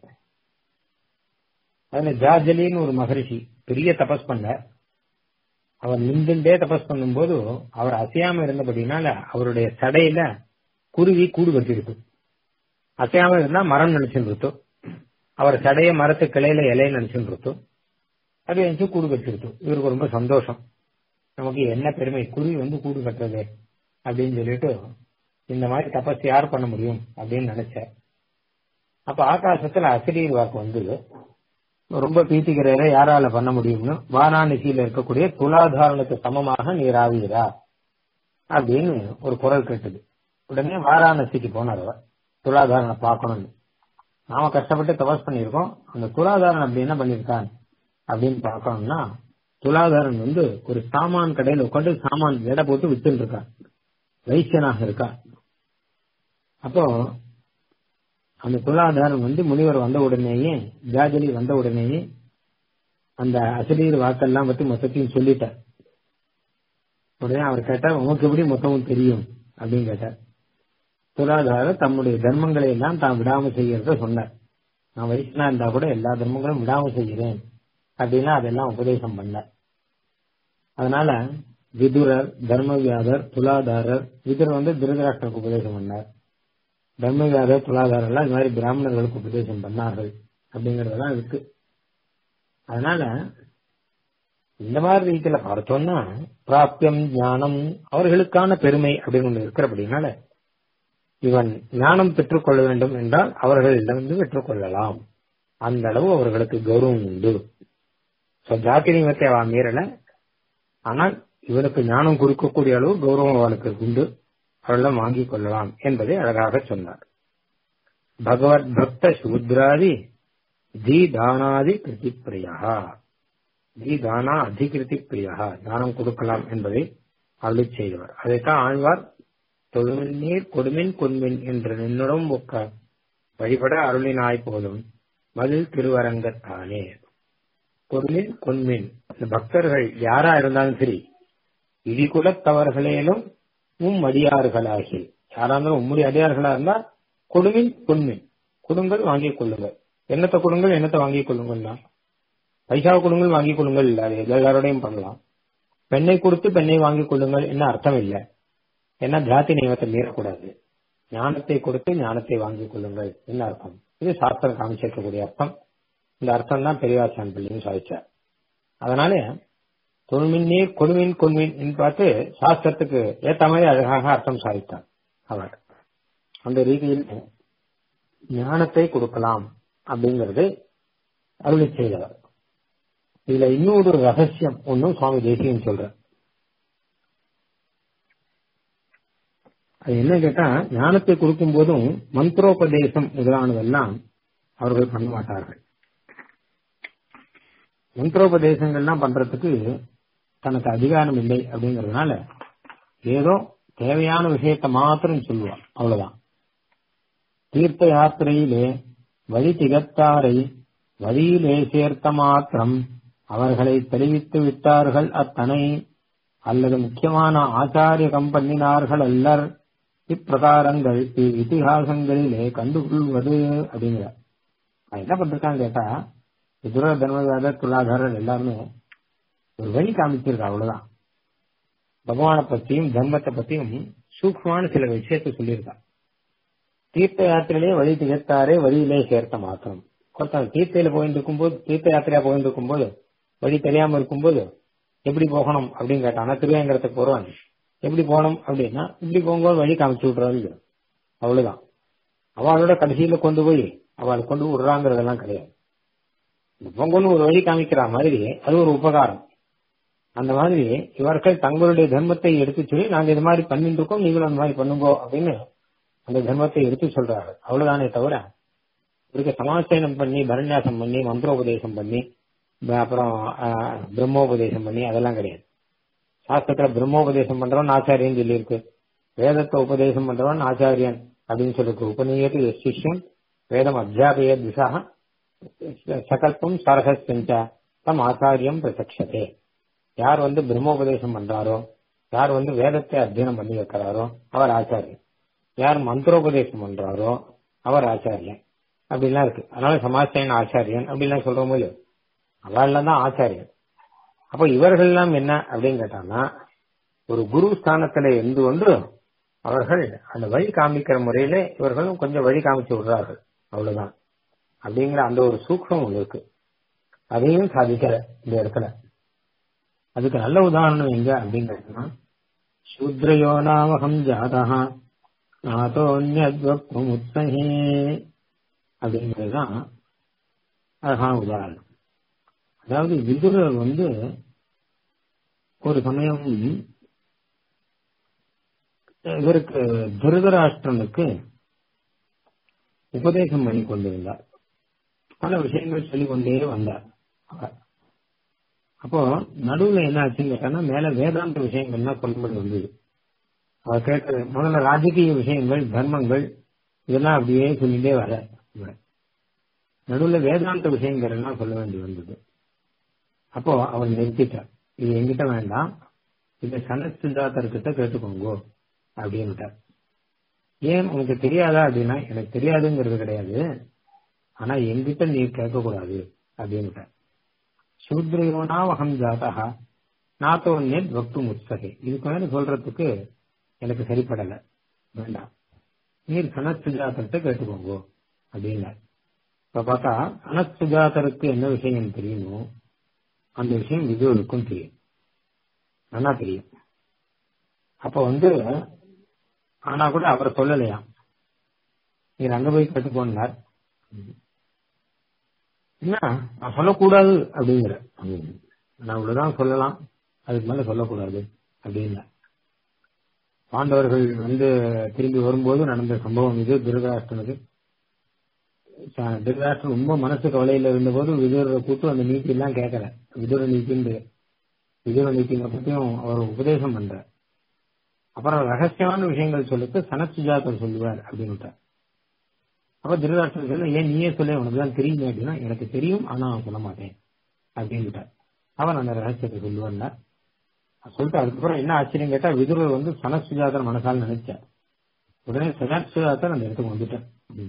அதுல ஜாஜலின்னு ஒரு மகரிஷி பெரிய தபஸ் பண்ண அவர் நின்றுண்டே தபஸ் பண்ணும்போது அவர் அசையாம இருந்தபடினால அவருடைய சடையில குருவி கூடு கட்டிருக்கு அசையாம இருந்தா மரம் நினைச்சுட்டு இருக்கும் அவர் சடைய மரத்து கிளையில இலையை நினைச்சுட்டு இருக்கும் அது நினைச்சு கூடு கட்டிருக்கும் இவருக்கு ரொம்ப சந்தோஷம் நமக்கு என்ன பெருமை குருவி வந்து கூடு கட்டுறது அப்படின்னு சொல்லிட்டு இந்த மாதிரி தபஸ் யார் பண்ண முடியும் அப்படின்னு நினைச்சார் அப்ப ஆகாசத்துல அசிரியர் வாக்கு வந்தது ரொம்ப பீத்திக்கிறத யாரால பண்ண முடியும்னு வாராணசியில இருக்கக்கூடிய துலாதாரணத்துக்கு சமமாக நீர் ஆவீரா அப்படின்னு ஒரு குரல் கேட்டது உடனே வாராணசிக்கு போனார் அவர் துலாதாரனை பார்க்கணும்னு நாம கஷ்டப்பட்டு தபஸ் பண்ணியிருக்கோம் அந்த துலாதாரன் அப்படி என்ன பண்ணிருக்கான் அப்படின்னு பார்க்கணும்னா துலாதாரன் வந்து ஒரு சாமான் கடையில உட்காந்து சாமான் எடை போட்டு வித்துட்டு இருக்கான் வைசியனாக இருக்கா அப்போ அந்த துலாதாரம் வந்து முனிவர் வந்த உடனேயே ஜாஜலி வந்த உடனேயே அந்த அசலீர் வாக்கெல்லாம் பத்தி மொத்தத்தையும் சொல்லிட்டார் உடனே அவர் கேட்டார் உனக்கு எப்படி மொத்தமும் தெரியும் அப்படின்னு கேட்டார் துலாதாரம் தம்முடைய தர்மங்களை எல்லாம் தான் விடாம செய்யறத சொன்னார் நான் வயசுனா இருந்தா கூட எல்லா தர்மங்களும் விடாம செய்கிறேன் அப்படின்னா அதெல்லாம் உபதேசம் பண்ண அதனால விதுரர் தர்மவியாதர் துலாதாரர் விதுரர் வந்து திருதராஷ்டருக்கு உபதேசம் பண்ணார் தர்மவியாதர் துலாதாரர் எல்லாம் இந்த மாதிரி பிராமணர்களுக்கு உபதேசம் பண்ணார்கள் அப்படிங்கறதெல்லாம் இருக்கு அதனால இந்த மாதிரி ரீதியில பார்த்தோம்னா பிராப்தியம் ஞானம் அவர்களுக்கான பெருமை அப்படின்னு ஒண்ணு இருக்கிறபடினால இவன் ஞானம் பெற்றுக்கொள்ள வேண்டும் என்றால் அவர்களிடமிருந்து பெற்றுக்கொள்ளலாம் அந்த அளவு அவர்களுக்கு கௌரவம் உண்டு ஜாதி நியமத்தை அவன் மீறல ஆனால் இவனுக்கு ஞானம் கொடுக்கக்கூடிய அளவு கௌரவம் அவனுக்கு உண்டு அவரிடம் வாங்கிக் கொள்ளலாம் என்பதை அழகாக சொன்னார் பகவத் பக்த சூத்ராதி தி தானாதி கிருதி பிரியா தி தானா அதிகிருதி பிரியா தானம் கொடுக்கலாம் என்பதை அருளி செய்தவர் அதைத்தான் ஆழ்வார் தொழுமின் நீர் கொடுமின் கொன்மின் என்று நின்னுடன் ஒக்க வழிபட அருளினாய் போதும் மதில் திருவரங்கத்தானே கொடுமின் கொன்மின் இந்த பக்தர்கள் யாரா இருந்தாலும் சரி இடிகுலத்தவர்களேலும் உம் அடியார்களாகி யாரா இருந்தாலும் உம்முடைய அடியார்களா இருந்தா கொடுமின் கொன்மின் கொடுங்கள் வாங்கிக் கொள்ளுங்கள் என்னத்தை கொடுங்கள் என்னத்தை வாங்கிக் கொள்ளுங்கள்னா பைசா கொடுங்கள் வாங்கிக் கொள்ளுங்கள் இல்ல அது எல்லாரோடையும் பண்ணலாம் பெண்ணை கொடுத்து பெண்ணை வாங்கிக் கொள்ளுங்கள் என்ன அர்த்தம் இல்லை ஏன்னா ஜாதி நியமத்தை மீறக்கூடாது ஞானத்தை கொடுத்து ஞானத்தை வாங்கிக் கொள்ளுங்கள் என்ன அர்த்தம் இது சாஸ்திரம் காமிச்சிருக்கக்கூடிய அர்த்தம் இந்த அர்த்தம் தான் பெரியவாச்சான் பிள்ளைன்னு சாதிச்சார் அதனால தொழுமின் நீர் கொடுமின் கொள்மின் பார்த்து சாஸ்திரத்துக்கு ஏத்த மாதிரி அழகாக அர்த்தம் சாதித்தார் அவர் அந்த ரீதியில் ஞானத்தை கொடுக்கலாம் அப்படிங்கறது அருளி செய்தவர் இதுல இன்னொரு ரகசியம் ஒன்னும் சுவாமி தேசியம் சொல்ற அது என்ன கேட்டா ஞானத்தை கொடுக்கும் போதும் மந்திரோபதேசம் முதலானதெல்லாம் அவர்கள் பண்ண மாட்டார்கள் மந்திரோபதேசங்கள்லாம் பண்றதுக்கு தனக்கு அதிகாரம் இல்லை அப்படிங்கறதுனால ஏதோ தேவையான விஷயத்தை மாத்திரம் சொல்லுவான் அவ்வளவுதான் தீர்த்த யாத்திரையிலே வழி திகத்தாரை வழியிலே சேர்த்த மாத்திரம் அவர்களை தெரிவித்து விட்டார்கள் அத்தனை அல்லது முக்கியமான ஆச்சாரியகம் பண்ணினார்கள் அல்லர் இப்பிரகாரங்கள் இத்திஹாசங்களிலே கண்டுகொள்வது அப்படிங்கிற என்ன பண்றான்னு கேட்டா துர தர்மவாத துலாதாரர் எல்லாருமே ஒரு வழி காமிச்சிருக்கா அவ்வளவுதான் பகவானை பத்தியும் தர்மத்தை பத்தியும் சூக்மமான சில விஷயத்தை சொல்லியிருக்கா தீர்த்த யாத்திரையிலே வழி திகத்தாரே வழியிலே சேர்த்த மாத்திரம் ஒருத்தன் தீர்த்தையில போயிட்டு இருக்கும்போது தீர்த்த யாத்திரையா போயிட்டு இருக்கும்போது வழி தெரியாம இருக்கும்போது எப்படி போகணும் அப்படின்னு கேட்டானா திருவேங்கரத்துக்கு போறவாங்க எப்படி போகணும் அப்படின்னா இப்படி போகும்போது வழி காமிச்சு விடுறாங்க அவ்வளவுதான் அவளோட கடைசியில கொண்டு போய் அவளை கொண்டு விடுறாங்கிறதெல்லாம் கிடையாது பொங்கல்னு ஒரு வழி காமிக்கிற மாதிரி அது ஒரு உபகாரம் அந்த மாதிரி இவர்கள் தங்களுடைய தர்மத்தை எடுத்து சொல்லி நாங்க இது மாதிரி பண்ணிட்டு இருக்கோம் நீங்களும் அந்த மாதிரி பண்ணுங்கோ அப்படின்னு அந்த தர்மத்தை எடுத்து சொல்றாரு அவ்வளவுதானே தவிர இவருக்கு சமாசயனம் பண்ணி பரநியாசம் பண்ணி மந்திரோபதேசம் பண்ணி அப்புறம் பிரம்மோபதேசம் பண்ணி அதெல்லாம் கிடையாது சாஸ்திரத்துல பிரம்மோபதேசம் பண்றவன் ஆச்சாரியன் சொல்லி இருக்கு வேதத்தை உபதேசம் பண்றவன் ஆச்சாரியன் அப்படின்னு சொல்லிருக்கு உபநீயத்து சிஷ்யம் வேதம் அத்தியாபய திசாக சகல்பம் சரகஸ்யஞ்ச தம் ஆச்சாரியம் பிரசக்ஷதே யார் வந்து பிரம்மோபதேசம் பண்றாரோ யார் வந்து வேதத்தை அத்தியனம் பண்ணி வைக்கிறாரோ அவர் ஆச்சாரியன் யார் மந்திரோபதேசம் பண்றாரோ அவர் ஆச்சாரியன் அப்படிலாம் இருக்கு அதனால சமாச்சாரியன் ஆச்சாரியன் அப்படிலாம் சொல்றோம் போது அவள்லாம் தான் ஆச்சாரியன் அப்ப இவர்கள் எல்லாம் என்ன அப்படின்னு கேட்டாங்கன்னா ஒரு குரு ஸ்தானத்துல இருந்து கொண்டு அவர்கள் அந்த வழி காமிக்கிற முறையில இவர்களும் கொஞ்சம் வழி காமிச்சு விடுறார்கள் அவ்வளவுதான் அப்படிங்கிற அந்த ஒரு சூக்ஷம் ஒன்று இருக்கு அதையும் சாதிக்கல இந்த இடத்துல அதுக்கு நல்ல உதாரணம் எங்க அப்படின்னு கேட்டோம்னா சூத்ரயோ நாமகம் ஜாதா நாதோன்யத்வக்தும் உத்ஸஹே அப்படிங்கிறதுதான் அழகான உதாரணம் அதாவது விதுரர் வந்து ஒரு சமயம் இவருக்கு திருதராஷ்டிரனுக்கு உபதேசம் பண்ணி கொண்டிருந்தார் பல விஷயங்கள் சொல்லிக் கொண்டே வந்தார் அப்போ நடுவுல என்ன ஆச்சுன்னு கேட்டா மேல வேதாந்த விஷயங்கள்லாம் சொல்லும்படி வந்தது அவர் கேட்கறது முதல்ல ராஜகீய விஷயங்கள் தர்மங்கள் இதெல்லாம் அப்படியே சொல்லிட்டே வர நடுவுல வேதாந்த விஷயங்கள் எல்லாம் சொல்ல வேண்டி வந்தது அப்போ அவர் நிறுத்திட்டார் இது எங்கிட்ட வேண்டாம் இதை சனத் சித்தார்த்தர்கிட்ட கேட்டுக்கோங்கோ அப்படின்ட்டார் ஏன் உனக்கு தெரியாதா அப்படின்னா எனக்கு தெரியாதுங்கிறது கிடையாது ஆனா எங்கிட்ட நீ கேட்கக்கூடாது அப்படின்ட்டார் சூத்ரயோனா வகம் ஜாதா நாத்தோன்னே பக்து முஸ்தகை இதுக்கு மேல சொல்றதுக்கு எனக்கு சரிப்படல வேண்டாம் நீர் சனத் சுஜாதர்கிட்ட கேட்டுக்கோங்க அப்படின்னார் இப்ப பார்த்தா சனத் சுஜாதருக்கு என்ன விஷயம் தெரியுமோ அந்த விஷயம் விதுருக்கும் தெரியும் நல்லா தெரியும் அப்ப வந்து ஆனா கூட அவர் சொல்லலையா நீங்க அங்க போய் கட்டு போனார் என்ன நான் சொல்லக்கூடாது அப்படிங்கிற நான் இவ்வளவுதான் சொல்லலாம் அதுக்கு மேல சொல்லக்கூடாது அப்படின்னா பாண்டவர்கள் வந்து திரும்பி வரும்போது நடந்த சம்பவம் இது திருதராஷ்டனுக்கு திருதராஷ்டிரன் ரொம்ப மனசு கவலையில இருந்தபோது விதுர கூட்டு அந்த நீதி எல்லாம் கேட்கல விதுர நீதின்னு விதுர நீதிங்க பத்தியும் அவர் உபதேசம் பண்ற அப்புறம் ரகசியமான விஷயங்கள் சொல்லிட்டு சனசுஜாதர் சொல்லுவார் அப்படின்னு அப்ப திருதராஷ்டிரன் சொல்ல ஏன் நீயே சொல்ல உனக்கு தான் தெரியுமே அப்படின்னா எனக்கு தெரியும் ஆனா நான் சொல்ல மாட்டேன் அப்படின்னு அவன் அந்த ரகசியத்தை சொல்லுவான் சொல்லிட்டு அதுக்கப்புறம் என்ன ஆச்சரியம் கேட்டா விதுரர் வந்து சனசுஜாதர் மனசால் நினைச்சார் உடனே சனசுஜாதர் அந்த இடத்துக்கு வந்துட்டார்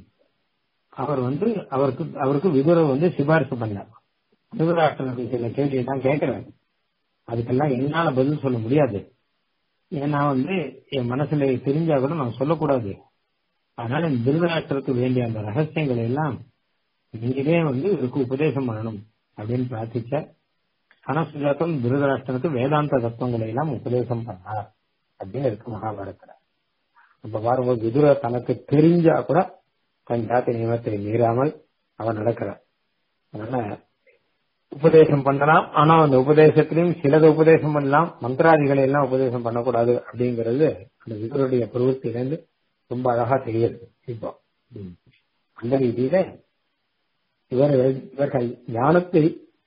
அவர் வந்து அவருக்கு அவருக்கு விதுரர் வந்து சிபாரிசு பண்ணார் திருதராஷ்டிரனுக்கு சில கேள்வி தான் கேட்கிறேன் அதுக்கெல்லாம் என்னால பதில் சொல்ல முடியாது ஏன்னா வந்து என் மனசுல தெரிஞ்சா கூட நான் சொல்லக்கூடாது அதனால இந்த திருதராஷ்டிரத்துக்கு வேண்டிய அந்த ரகசியங்களை எல்லாம் நீங்களே வந்து இவருக்கு உபதேசம் பண்ணணும் அப்படின்னு பிரார்த்திச்ச சனசுஜாத்தம் திருதராஷ்டிரனுக்கு வேதாந்த தத்துவங்களை எல்லாம் உபதேசம் பண்ணார் அப்படின்னு இருக்கு மகாபாரதத்துல இப்ப பாரும்போது விதுர தனக்கு தெரிஞ்சா கூட தன் ஜாதி நியமத்தை மீறாமல் அவர் நடக்கிறார் அதனால உபதேசம் பண்ணலாம் ஆனா அந்த உபதேசத்திலையும் சிலது உபதேசம் பண்ணலாம் மந்திராதிகளை எல்லாம் உபதேசம் பண்ணக்கூடாது அப்படிங்கிறது அந்த விதுருடைய பிரவൃத்தியிலிருந்து ரொம்ப அழகா தெரியுது இப்போ அந்த ரீதியில இவர்கள் இவர்கள் ஞானத்தை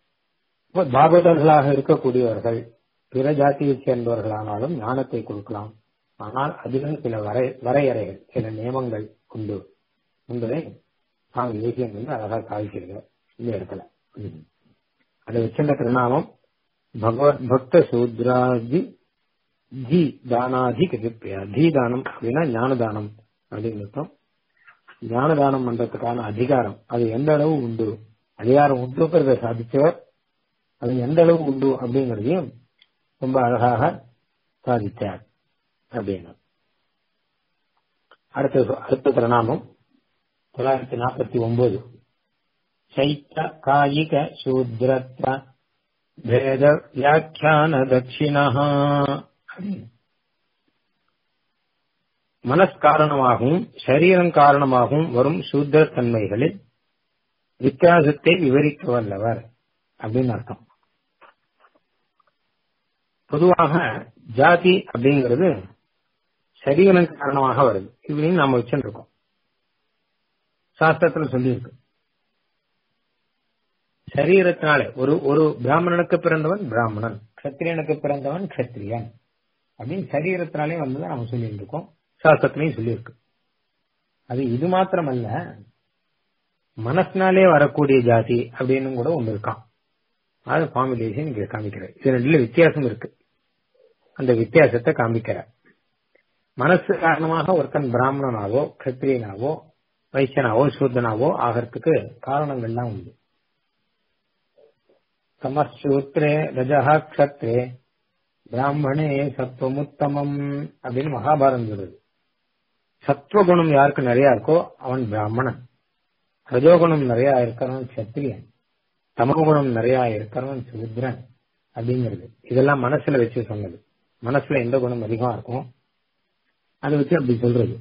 பாகவதர்களாக இருக்கக்கூடியவர்கள் பிற ஜாதியைச் சேர்ந்தவர்களானாலும் ஞானத்தை கொடுக்கலாம் ஆனால் அதிலும் சில வரை வரையறைகள் சில நியமங்கள் உண்டு என்பதை நாம் ஏசியம் வந்து அழகா காய்ச்சிருக்கிறோம் இந்த இடத்துல அதை வச்சிருந்த திருநாமம் பகவத் பக்த சூத்ராஜி ஜி தானாதி கிருப்பியா ஜி தானம் அப்படின்னா ஞான தானம் அப்படின்னு அர்த்தம் ஞான தானம் பண்றதுக்கான அதிகாரம் அது எந்த அளவு உண்டு அதிகாரம் உண்டுங்கிறத சாதிச்சவர் அது எந்த அளவு உண்டு அப்படிங்கறதையும் ரொம்ப அழகாக சாதித்தார் அப்படின்னு அடுத்த அடுத்த பிரணாமம் தொள்ளாயிரத்தி நாற்பத்தி ஒன்பது சைத்த காயிக சூத்ரத்வ வேத வியாக்கியான தட்சிணா மனஸ்காரணமாகவும் சரீரம் காரணமாகவும் வரும் சூத்திர தன்மைகளில் வித்தியாசத்தை விவரிக்க வல்லவர் அப்படின்னு அர்த்தம் பொதுவாக ஜாதி அப்படிங்கிறது சரீரம் காரணமாக வருது இப்படின்னு நாம வச்சுருக்கோம் சாஸ்திரத்துல சொல்லியிருக்கு சரீரத்தினாலே ஒரு ஒரு பிராமணனுக்கு பிறந்தவன் பிராமணன் கத்திரியனுக்கு பிறந்தவன் கத்திரியன் அப்படின்னு சரீரத்தினாலே வந்து நம்ம சொல்லிட்டு இருக்கோம் சாஸ்திரத்திலையும் சொல்லியிருக்கு அது இது மாத்திரமல்ல மனசினாலே வரக்கூடிய ஜாதி அப்படின்னு கூட ஒண்ணு இருக்கான் அது ஃபார்முலேஷன் இங்க காமிக்கிறார் இது ரெண்டுல வித்தியாசம் இருக்கு அந்த வித்தியாசத்தை காமிக்கிறார் மனசு காரணமாக ஒருத்தன் பிராமணனாவோ கத்திரியனாவோ வைசியனாவோ சூத்தனாவோ ஆகிறதுக்கு காரணங்கள்லாம் உண்டு சமசூத்ரே ரஜா கஷத்ரே பிராமணே சத்துவமுத்தமம் அப்படின்னு மகாபாரதம் சொல்றது சத்வகுணம் யாருக்கு நிறைய இருக்கோ அவன் பிராமணன் ரஜோகுணம் நிறைய இருக்கிறவன் சத்திரியன் தமகுணம் நிறைய இருக்கிறவன் சூத்ரன் அப்படிங்கிறது இதெல்லாம் மனசுல வச்சு சொன்னது மனசுல எந்த குணம் அதிகமா இருக்கும் அதை வச்சு அப்படி சொல்றது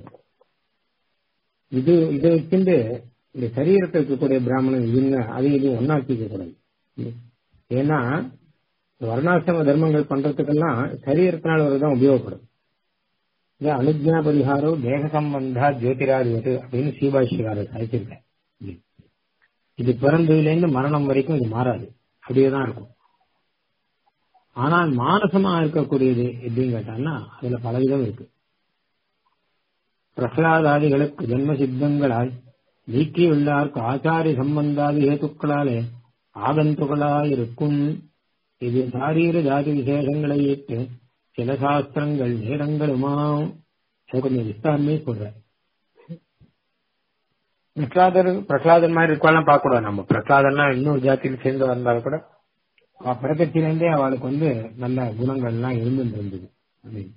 இது இதை வச்சுட்டு இந்த சரீரத்தை இருக்கக்கூடிய பிராமணன் இதுன்னு அது இது ஒன்னாக்கிக்க கூடாது ஏன்னா வர்ணாசிரம தர்மங்கள் பண்றதுக்கெல்லாம் சரீரத்தினால் வரதான் உபயோகப்படும் இது அனுஜ்ஞா பரிகாரம் தேக சம்பந்தா ஜோதிராதிபதி அப்படின்னு சீபாஷிகாரர் சாதிச்சிருக்கேன் இது பிறந்ததுலேருந்து மரணம் வரைக்கும் இது மாறாது அப்படியே தான் இருக்கும் ஆனால் மானசமா இருக்கக்கூடியது எப்படின்னு கேட்டான்னா அதுல பலவிதம் இருக்கு பிரகலாதாதிகளுக்கு ஜென்ம சித்தங்களால் நீக்கியுள்ளார்க்கு ஆச்சாரிய சம்பந்தாதி ஹேத்துக்களாலே ஆகந்துகளாயிருக்கும் இது சாரீர ஜாதி விசேஷங்களை ஏற்று சில சாஸ்திரங்கள் நேரங்களுமாம் கொஞ்சம் விஸ்தாரமே சொல்ற பிரகலாதர் பிரகலாதன் மாதிரி இருக்கலாம் பார்க்க கூடாது நம்ம பிரகலாதன்னா இன்னொரு ஜாத்தியில் சேர்ந்து வந்தாலும் கூட அவ பிறக்கத்திலேருந்தே அவளுக்கு வந்து நல்ல குணங்கள்லாம் இருந்துட்டு இருந்தது அப்படின்னு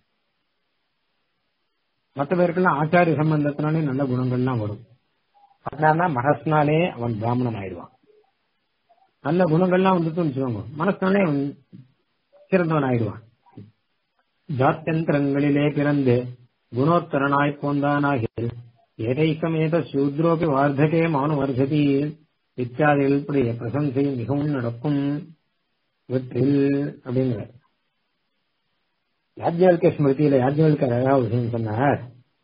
மற்ற பேருக்கெல்லாம் ஆச்சாரிய சம்பந்தத்தினாலே நல்ல குணங்கள்லாம் வரும் அதனால மனசுனாலே அவன் பிராமணன் ஆயிடுவான் நல்ல குணங்கள்லாம் வந்துட்டு வச்சுக்கோங்க மனசுனாலே அவன் சிறந்தவன் ஆயிடுவான் ஜாத்தியந்திரங்களிலே பிறந்து குணோத்தரனாய் போந்தானாகில் ஏதைக்கமேத சூத்ரோபி வார்த்தகே மௌன வருஷதி இத்தியாதிகள் இப்படி பிரசம்சை மிகவும் நடக்கும் இவற்றில் அப்படிங்கிற யாஜ்யால்க ஸ்மிருதியில யாஜ்யால்க அழகாவது விஷயம் சொன்னார்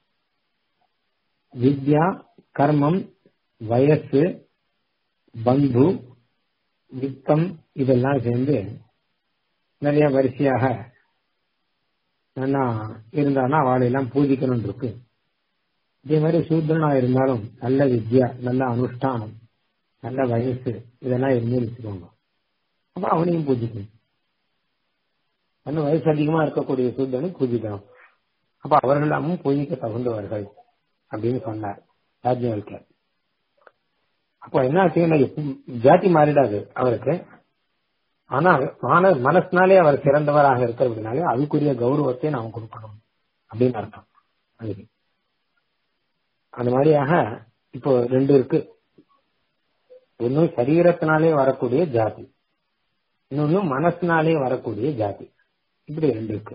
வித்யா கர்மம் வயசு பந்து வித்தம் இதெல்லாம் சேர்ந்து நிறைய வரிசையாக நல்லா இருந்தானா அவளையெல்லாம் பூஜிக்கணும் இருக்கு இதே மாதிரி சூத்திரனா இருந்தாலும் நல்ல வித்யா நல்ல அனுஷ்டானம் நல்ல வயசு இதெல்லாம் இருந்து வச்சுக்கோங்க அப்ப அவனையும் பூஜிக்கணும் நல்ல வயசு அதிகமா இருக்கக்கூடிய சூத்திரனை பூஜிக்கணும் அப்ப அவர்களாமும் பூஜிக்க தகுந்தவர்கள் அப்படின்னு சொன்னார் ராஜ்யவல்கர் அப்போ என்ன ஆச்சுன்னா ஜாதி மாறிடாது அவருக்கு ஆனால் மன மனசுனாலே அவர் சிறந்தவராக இருக்கிறதுனாலே அதுக்குரிய கௌரவத்தை நாம் கொடுக்கணும் அப்படின்னு அர்த்தம் அதுக்கு அந்த மாதிரியாக இப்போ ரெண்டு இருக்கு ஒன்னு சரீரத்தினாலே வரக்கூடிய ஜாதி இன்னொன்னு மனசுனாலே வரக்கூடிய ஜாதி இப்படி ரெண்டு இருக்கு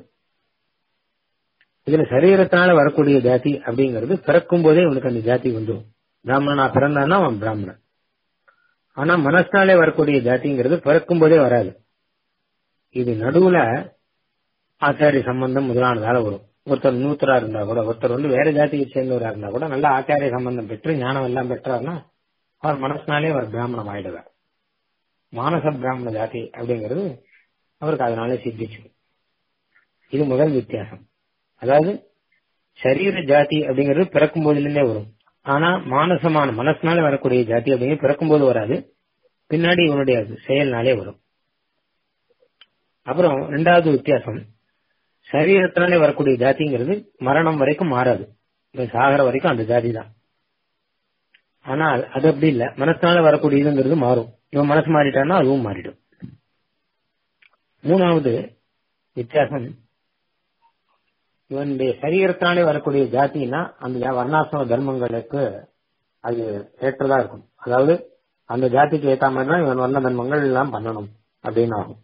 இதுல சரீரத்தினால வரக்கூடிய ஜாதி அப்படிங்கிறது பிறக்கும் போதே இவனுக்கு அந்த ஜாதி வந்துடும் பிராமணனா பிறந்தான்னா அவன் பிராமணன் ஆனா மனசுனாலே வரக்கூடிய ஜாதிங்கிறது பிறக்கும் போதே வராது இது நடுவுல ஆச்சாரிய சம்பந்தம் முதலானதால வரும் ஒருத்தர் நூத்தரா இருந்தா கூட ஒருத்தர் வந்து வேற ஜாதியை சேர்ந்தவரா இருந்தா கூட நல்ல ஆச்சாரிய சம்பந்தம் பெற்று ஞானம் எல்லாம் பெற்றார்னா அவர் மனசுனாலே அவர் பிராமணம் ஆயிடுவார் மானச பிராமண ஜாதி அப்படிங்கிறது அவருக்கு அதனால சித்திச்சு இது முதல் வித்தியாசம் அதாவது சரீர ஜாதி அப்படிங்கிறது பிறக்கும் போதிலிருந்தே வரும் ஆனா மானசமான மனசுனால வரக்கூடிய ஜாதி அப்படிங்கிறது பிறக்கும் போது வராது பின்னாடி இவனுடைய செயல்னாலே வரும் அப்புறம் ரெண்டாவது வித்தியாசம் சரீரத்தினாலே வரக்கூடிய ஜாதிங்கிறது மரணம் வரைக்கும் மாறாது சாகர வரைக்கும் அந்த ஜாதி தான் ஆனால் அது அப்படி இல்ல மனசுனால வரக்கூடியதுங்கிறது மாறும் இவன் மனசு மாறிட்டான்னா அதுவும் மாறிடும் மூணாவது வித்தியாசம் இவனுடைய சரீரத்தினாலே வரக்கூடிய ஜாத்தினா அந்த வர்ணாசிரம தர்மங்களுக்கு அது ஏற்றதா இருக்கும் அதாவது அந்த ஜாதிக்கு ஏத்த மாதிரி தான் இவன் வர்ண தர்மங்கள் எல்லாம் பண்ணணும் அப்படின்னு ஆகும்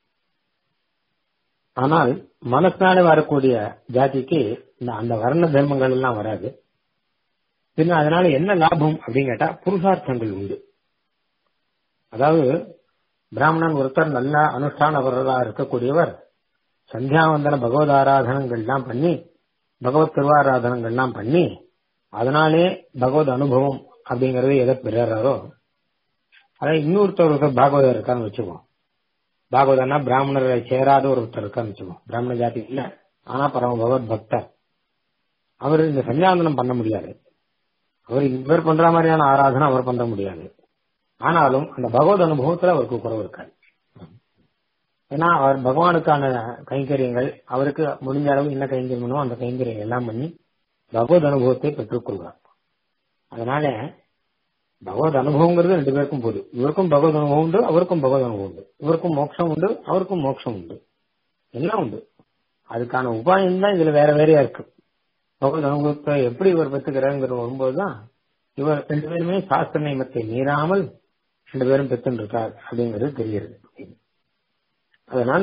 ஆனால் மனசினாலே வரக்கூடிய ஜாதிக்கு இந்த அந்த வர்ண தர்மங்கள் எல்லாம் வராது பின்ன அதனால என்ன லாபம் அப்படின்னு கேட்டா புருஷார்த்தங்கள் உண்டு அதாவது பிராமணன் ஒருத்தர் நல்ல அனுஷ்டானவரா இருக்கக்கூடியவர் சந்தியாவந்தன பகவத் ஆராதனங்கள்லாம் பண்ணி பகவத் திருவாராதனங்கள்லாம் பண்ணி அதனாலே பகவத் அனுபவம் அப்படிங்கறது எதை பெறாரோ அதாவது இன்னொருத்தர் ஒருத்தர் பாகவதர் இருக்கான்னு வச்சுக்குவோம் பாகவதனா பிராமணரை சேராத ஒருத்தர் இருக்கான்னு வச்சுக்குவோம் பிராமண ஜாதி இல்ல ஆனா பரம பகவத் பக்தர் அவர் இந்த சந்தியாவந்தனம் பண்ண முடியாது அவர் இவர் பண்ற மாதிரியான ஆராதனை அவர் பண்ண முடியாது ஆனாலும் அந்த பகவத் அனுபவத்துல அவருக்கு குறவு இருக்காது ஏன்னா அவர் பகவானுக்கான கைங்கரியங்கள் அவருக்கு முடிஞ்ச அளவு என்ன கைங்கரியமோ அந்த கைங்கரியம் எல்லாம் பண்ணி பகவத் அனுபவத்தை பெற்றுக்கொள்வார் அதனால பகவத் அனுபவங்கிறது ரெண்டு பேருக்கும் போது இவருக்கும் பகவத் அனுபவம் உண்டு அவருக்கும் பகவத் அனுபவம் உண்டு இவருக்கும் மோட்சம் உண்டு அவருக்கும் மோட்சம் உண்டு எல்லாம் உண்டு அதுக்கான உபாயம் தான் இதுல வேற வேறையா இருக்கு பகவத் அனுபவத்தை எப்படி இவர் பெற்றுக்கிறாருங்கிற வரும்போதுதான் இவர் ரெண்டு பேருமே சாஸ்திர நியமத்தை மீறாமல் ரெண்டு பேரும் பெற்றுன்னு இருக்கார் அப்படிங்கிறது தெரிகிறது அதனால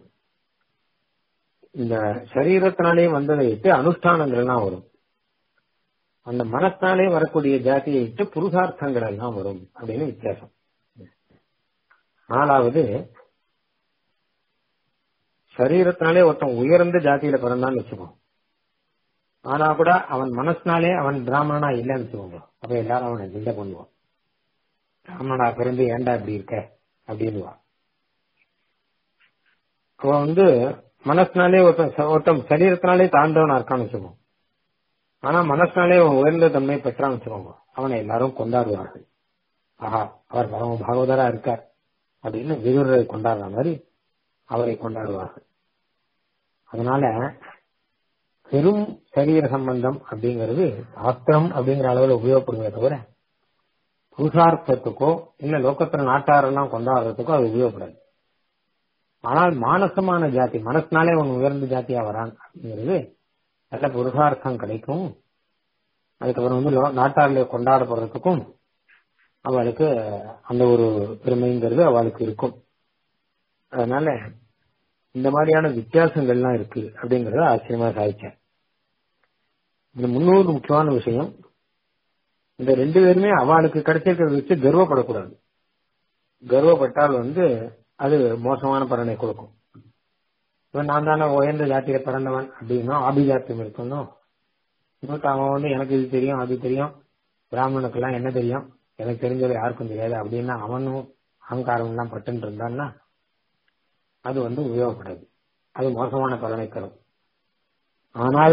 இந்த சரீரத்தினாலே வந்ததை இட்டு அனுஷ்டானங்கள் எல்லாம் வரும் அந்த மனத்தினாலே வரக்கூடிய ஜாதியை இட்டு புருஷார்த்தங்கள் எல்லாம் வரும் அப்படின்னு வித்தியாசம் நாலாவது சரீரத்தினாலே ஒருத்தன் உயர்ந்த ஜாதியில பிறந்தான்னு வச்சுக்கோ ஆனா கூட அவன் மனசுனாலே அவன் பிராமணனா இல்லைன்னு வச்சுக்கோங்க அப்ப எல்லாரும் அவனை நிந்த பண்ணுவான் பிராமணனா பிறந்து ஏன்டா இப்படி இருக்க அப்படின்னுவான் அவன் வந்து மனசுனாலே ஒருத்தன் ஒருத்தன் சரீரத்தினாலே தாழ்ந்தவனா இருக்கான்னு வச்சுக்கோங்க ஆனா மனசுனாலே அவன் உயர்ந்த தன்மை பெற்றான்னு வச்சுக்கோங்க அவனை எல்லாரும் கொண்டாடுவார்கள் ஆஹா அவர் பரம பாகவதரா இருக்கார் அப்படின்னு விதுரரை கொண்டாடுற மாதிரி அவரை கொண்டாடுவார்கள் அதனால பெரும் சரீர சம்பந்தம் அப்படிங்கிறது சாஸ்திரம் அப்படிங்கிற அளவில் உபயோகப்படுமே தவிர புருஷார்த்தத்துக்கோ இல்ல லோக்கத்துல நாட்டாரெல்லாம் கொண்டாடுறதுக்கோ அது உபயோகப்படாது ஆனால் மானசமான ஜாதி மனசுனாலே அவன் உயர்ந்த ஜாத்தியா வரான் அப்படிங்கிறது நல்ல புருஷார்த்தம் கிடைக்கும் அதுக்கப்புறம் வந்து நாட்டாரில் கொண்டாடப்படுறதுக்கும் அவளுக்கு அந்த ஒரு பெருமைங்கிறது அவளுக்கு இருக்கும் அதனால இந்த மாதிரியான வித்தியாசங்கள்லாம் இருக்கு அப்படிங்கறத ஆச்சரியமா சாதிச்சேன் இந்த முன்னூறு முக்கியமான விஷயம் இந்த ரெண்டு பேருமே அவளுக்கு கிடைச்சிருக்கிறத வச்சு கர்வப்படக்கூடாது கர்வப்பட்டால் வந்து அது மோசமான பலனை கொடுக்கும் இவன் நான் தானே உயர்ந்த ஜாத்தியில பிறந்தவன் அப்படின்னா ஆபிஜாத்தியம் இருக்கணும் இன்னொருத்த அவன் வந்து எனக்கு இது தெரியும் அது தெரியும் பிராமணனுக்கெல்லாம் என்ன தெரியும் எனக்கு தெரிஞ்சது யாருக்கும் தெரியாது அப்படின்னா அவனும் அகங்காரம் எல்லாம் பட்டுன்னு இருந்தான்னா அது வந்து உபயோகப்படாது அது மோசமான பலனை தரும் ஆனால்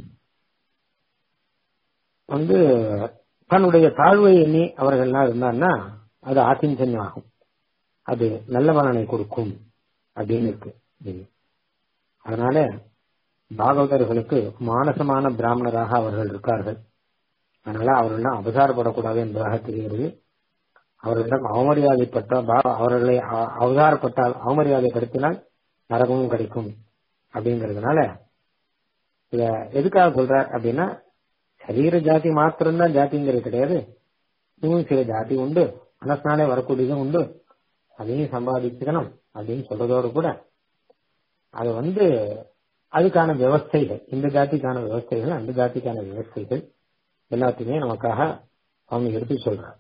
வந்து தன்னுடைய தாழ்வை எண்ணி அவர்கள்லாம் இருந்தான்னா அது ஆத்திஞ்சன்யம் ஆகும் அது நல்ல பலனை கொடுக்கும் அப்படின்னு இருக்கு அதனால பாகவதர்களுக்கு மானசமான பிராமணராக அவர்கள் இருக்கார்கள் அதனால அவர்கள்லாம் அவசாரப்படக்கூடாது என்பதாக தெரிகிறது அவர்களிடம் அவமரியாதைப்பட்ட அவர்களை அவதாரப்பட்டால் அவமரியாதைப்படுத்தினால் நரகமும் கிடைக்கும் அப்படிங்கறதுனால இத எதுக்காக சொல்றார் அப்படின்னா சரீர ஜாதி மாத்திரம்தான் ஜாதிங்கிறது கிடையாது இன்னும் சில ஜாதி உண்டு மனசினாலே வரக்கூடியதும் உண்டு அதையும் சம்பாதிச்சுக்கணும் அப்படின்னு சொல்றதோடு கூட அது வந்து அதுக்கான விவஸ்தைகள் இந்த ஜாதிக்கான விவஸ்தைகள் அந்த ஜாதிக்கான விவஸ்தைகள் எல்லாத்தையுமே நமக்காக அவங்க எடுத்து சொல்றார்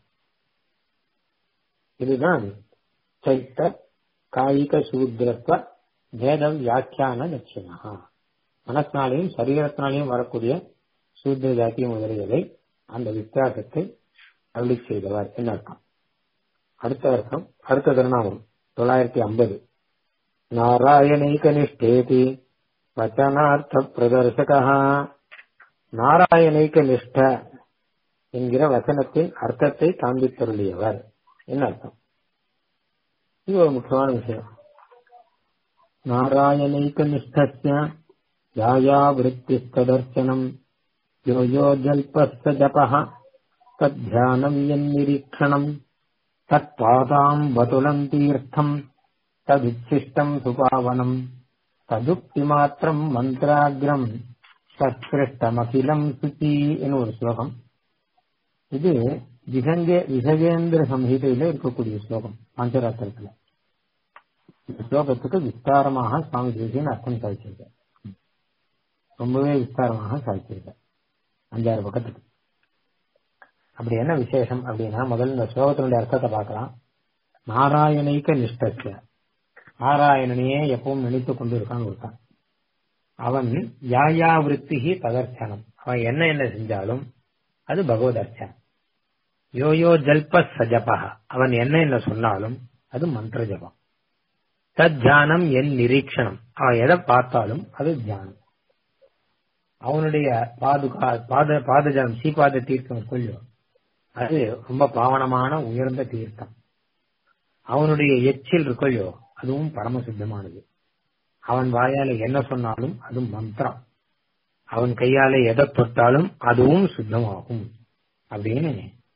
இதுதான் சைத்த காயிக சூத்திரத்துவ வேதம் வியாக்கியான லட்சியமா மனசினாலையும் சரீரத்தினாலையும் வரக்கூடிய சூத்திர ஜாதி முதலியதை அந்த வித்தியாசத்தை அருளி செய்தவர் என்ன அர்த்தம் அடுத்த அர்த்தம் அடுத்த திருநாமம் தொள்ளாயிரத்தி ஐம்பது நாராயணைக நிஷ்டேதி வச்சனார்த்த பிரதர்சகா நாராயணைக்க நிஷ்ட என்கிற வசனத்தின் அர்த்தத்தை காண்பித்தருளியவர் என்ன அர்த்தம் இது ஒரு முக்கியமான விஷயம் நாராயணைக்க நிஷ்டஸ்ய யாயா விருத்திஸ்ததர்சனம் யோ யோ ஜல்பஸ்த ஜபः தத்தியானம் என்னிரீக்ஷணம் தத்பாதாம் வதுலம் தீர்த்தம் ததுச்சிஷ்டம் சுபாவனம் ததுக்திமாத்திரம் மந்திராகிரம் சத்கிருஷ்டமகிலம் சுச்சி என்று ஒரு ஸ்லோகம் இது விசங்கே விசகேந்திர சம்ஹிதையில இருக்கக்கூடிய ஸ்லோகம் பஞ்சராத்திரத்துல இந்த ஸ்லோகத்துக்கு விஸ்தாரமாக சுவாமி தேசியன் அர்த்தம் சாதிச்சிருக்க ரொம்பவே விஸ்தாரமாக சாதிச்சிருக்க அஞ்சாறு பக்கத்துக்கு அப்படி என்ன விசேஷம் அப்படின்னா முதல்ல இந்த ஸ்லோகத்தினுடைய அர்த்தத்தை பார்க்கலாம் நாராயணிக்க நிஷ்டஸ்ய நாராயணனையே எப்பவும் நினைத்து கொண்டு இருக்கான்னு ஒருத்தான் அவன் யாயா விற்த்திகி ததர்ச்சனம் அவன் என்ன என்ன செஞ்சாலும் அது பகவத் அர்ச்சனம் யோயோ ஜல்ப சஜபா அவன் என்ன என்ன சொன்னாலும் அது மந்திர ஜபம் தத் தியானம் என் நிரீக்ஷணம் அவன் எதை பார்த்தாலும் அது தியானம் அவனுடைய பாதுகா பாத பாதஜலம் சீபாத தீர்த்தம் கொள்ளும் அது ரொம்ப பாவனமான உயர்ந்த தீர்த்தம் அவனுடைய எச்சில் இருக்கொள்ளியோ அதுவும் பரமசித்தமானது அவன் வாயால என்ன சொன்னாலும் அது மந்திரம் அவன் கையால எதை தொட்டாலும் அதுவும் சுத்தமாகும் அப்படின்னு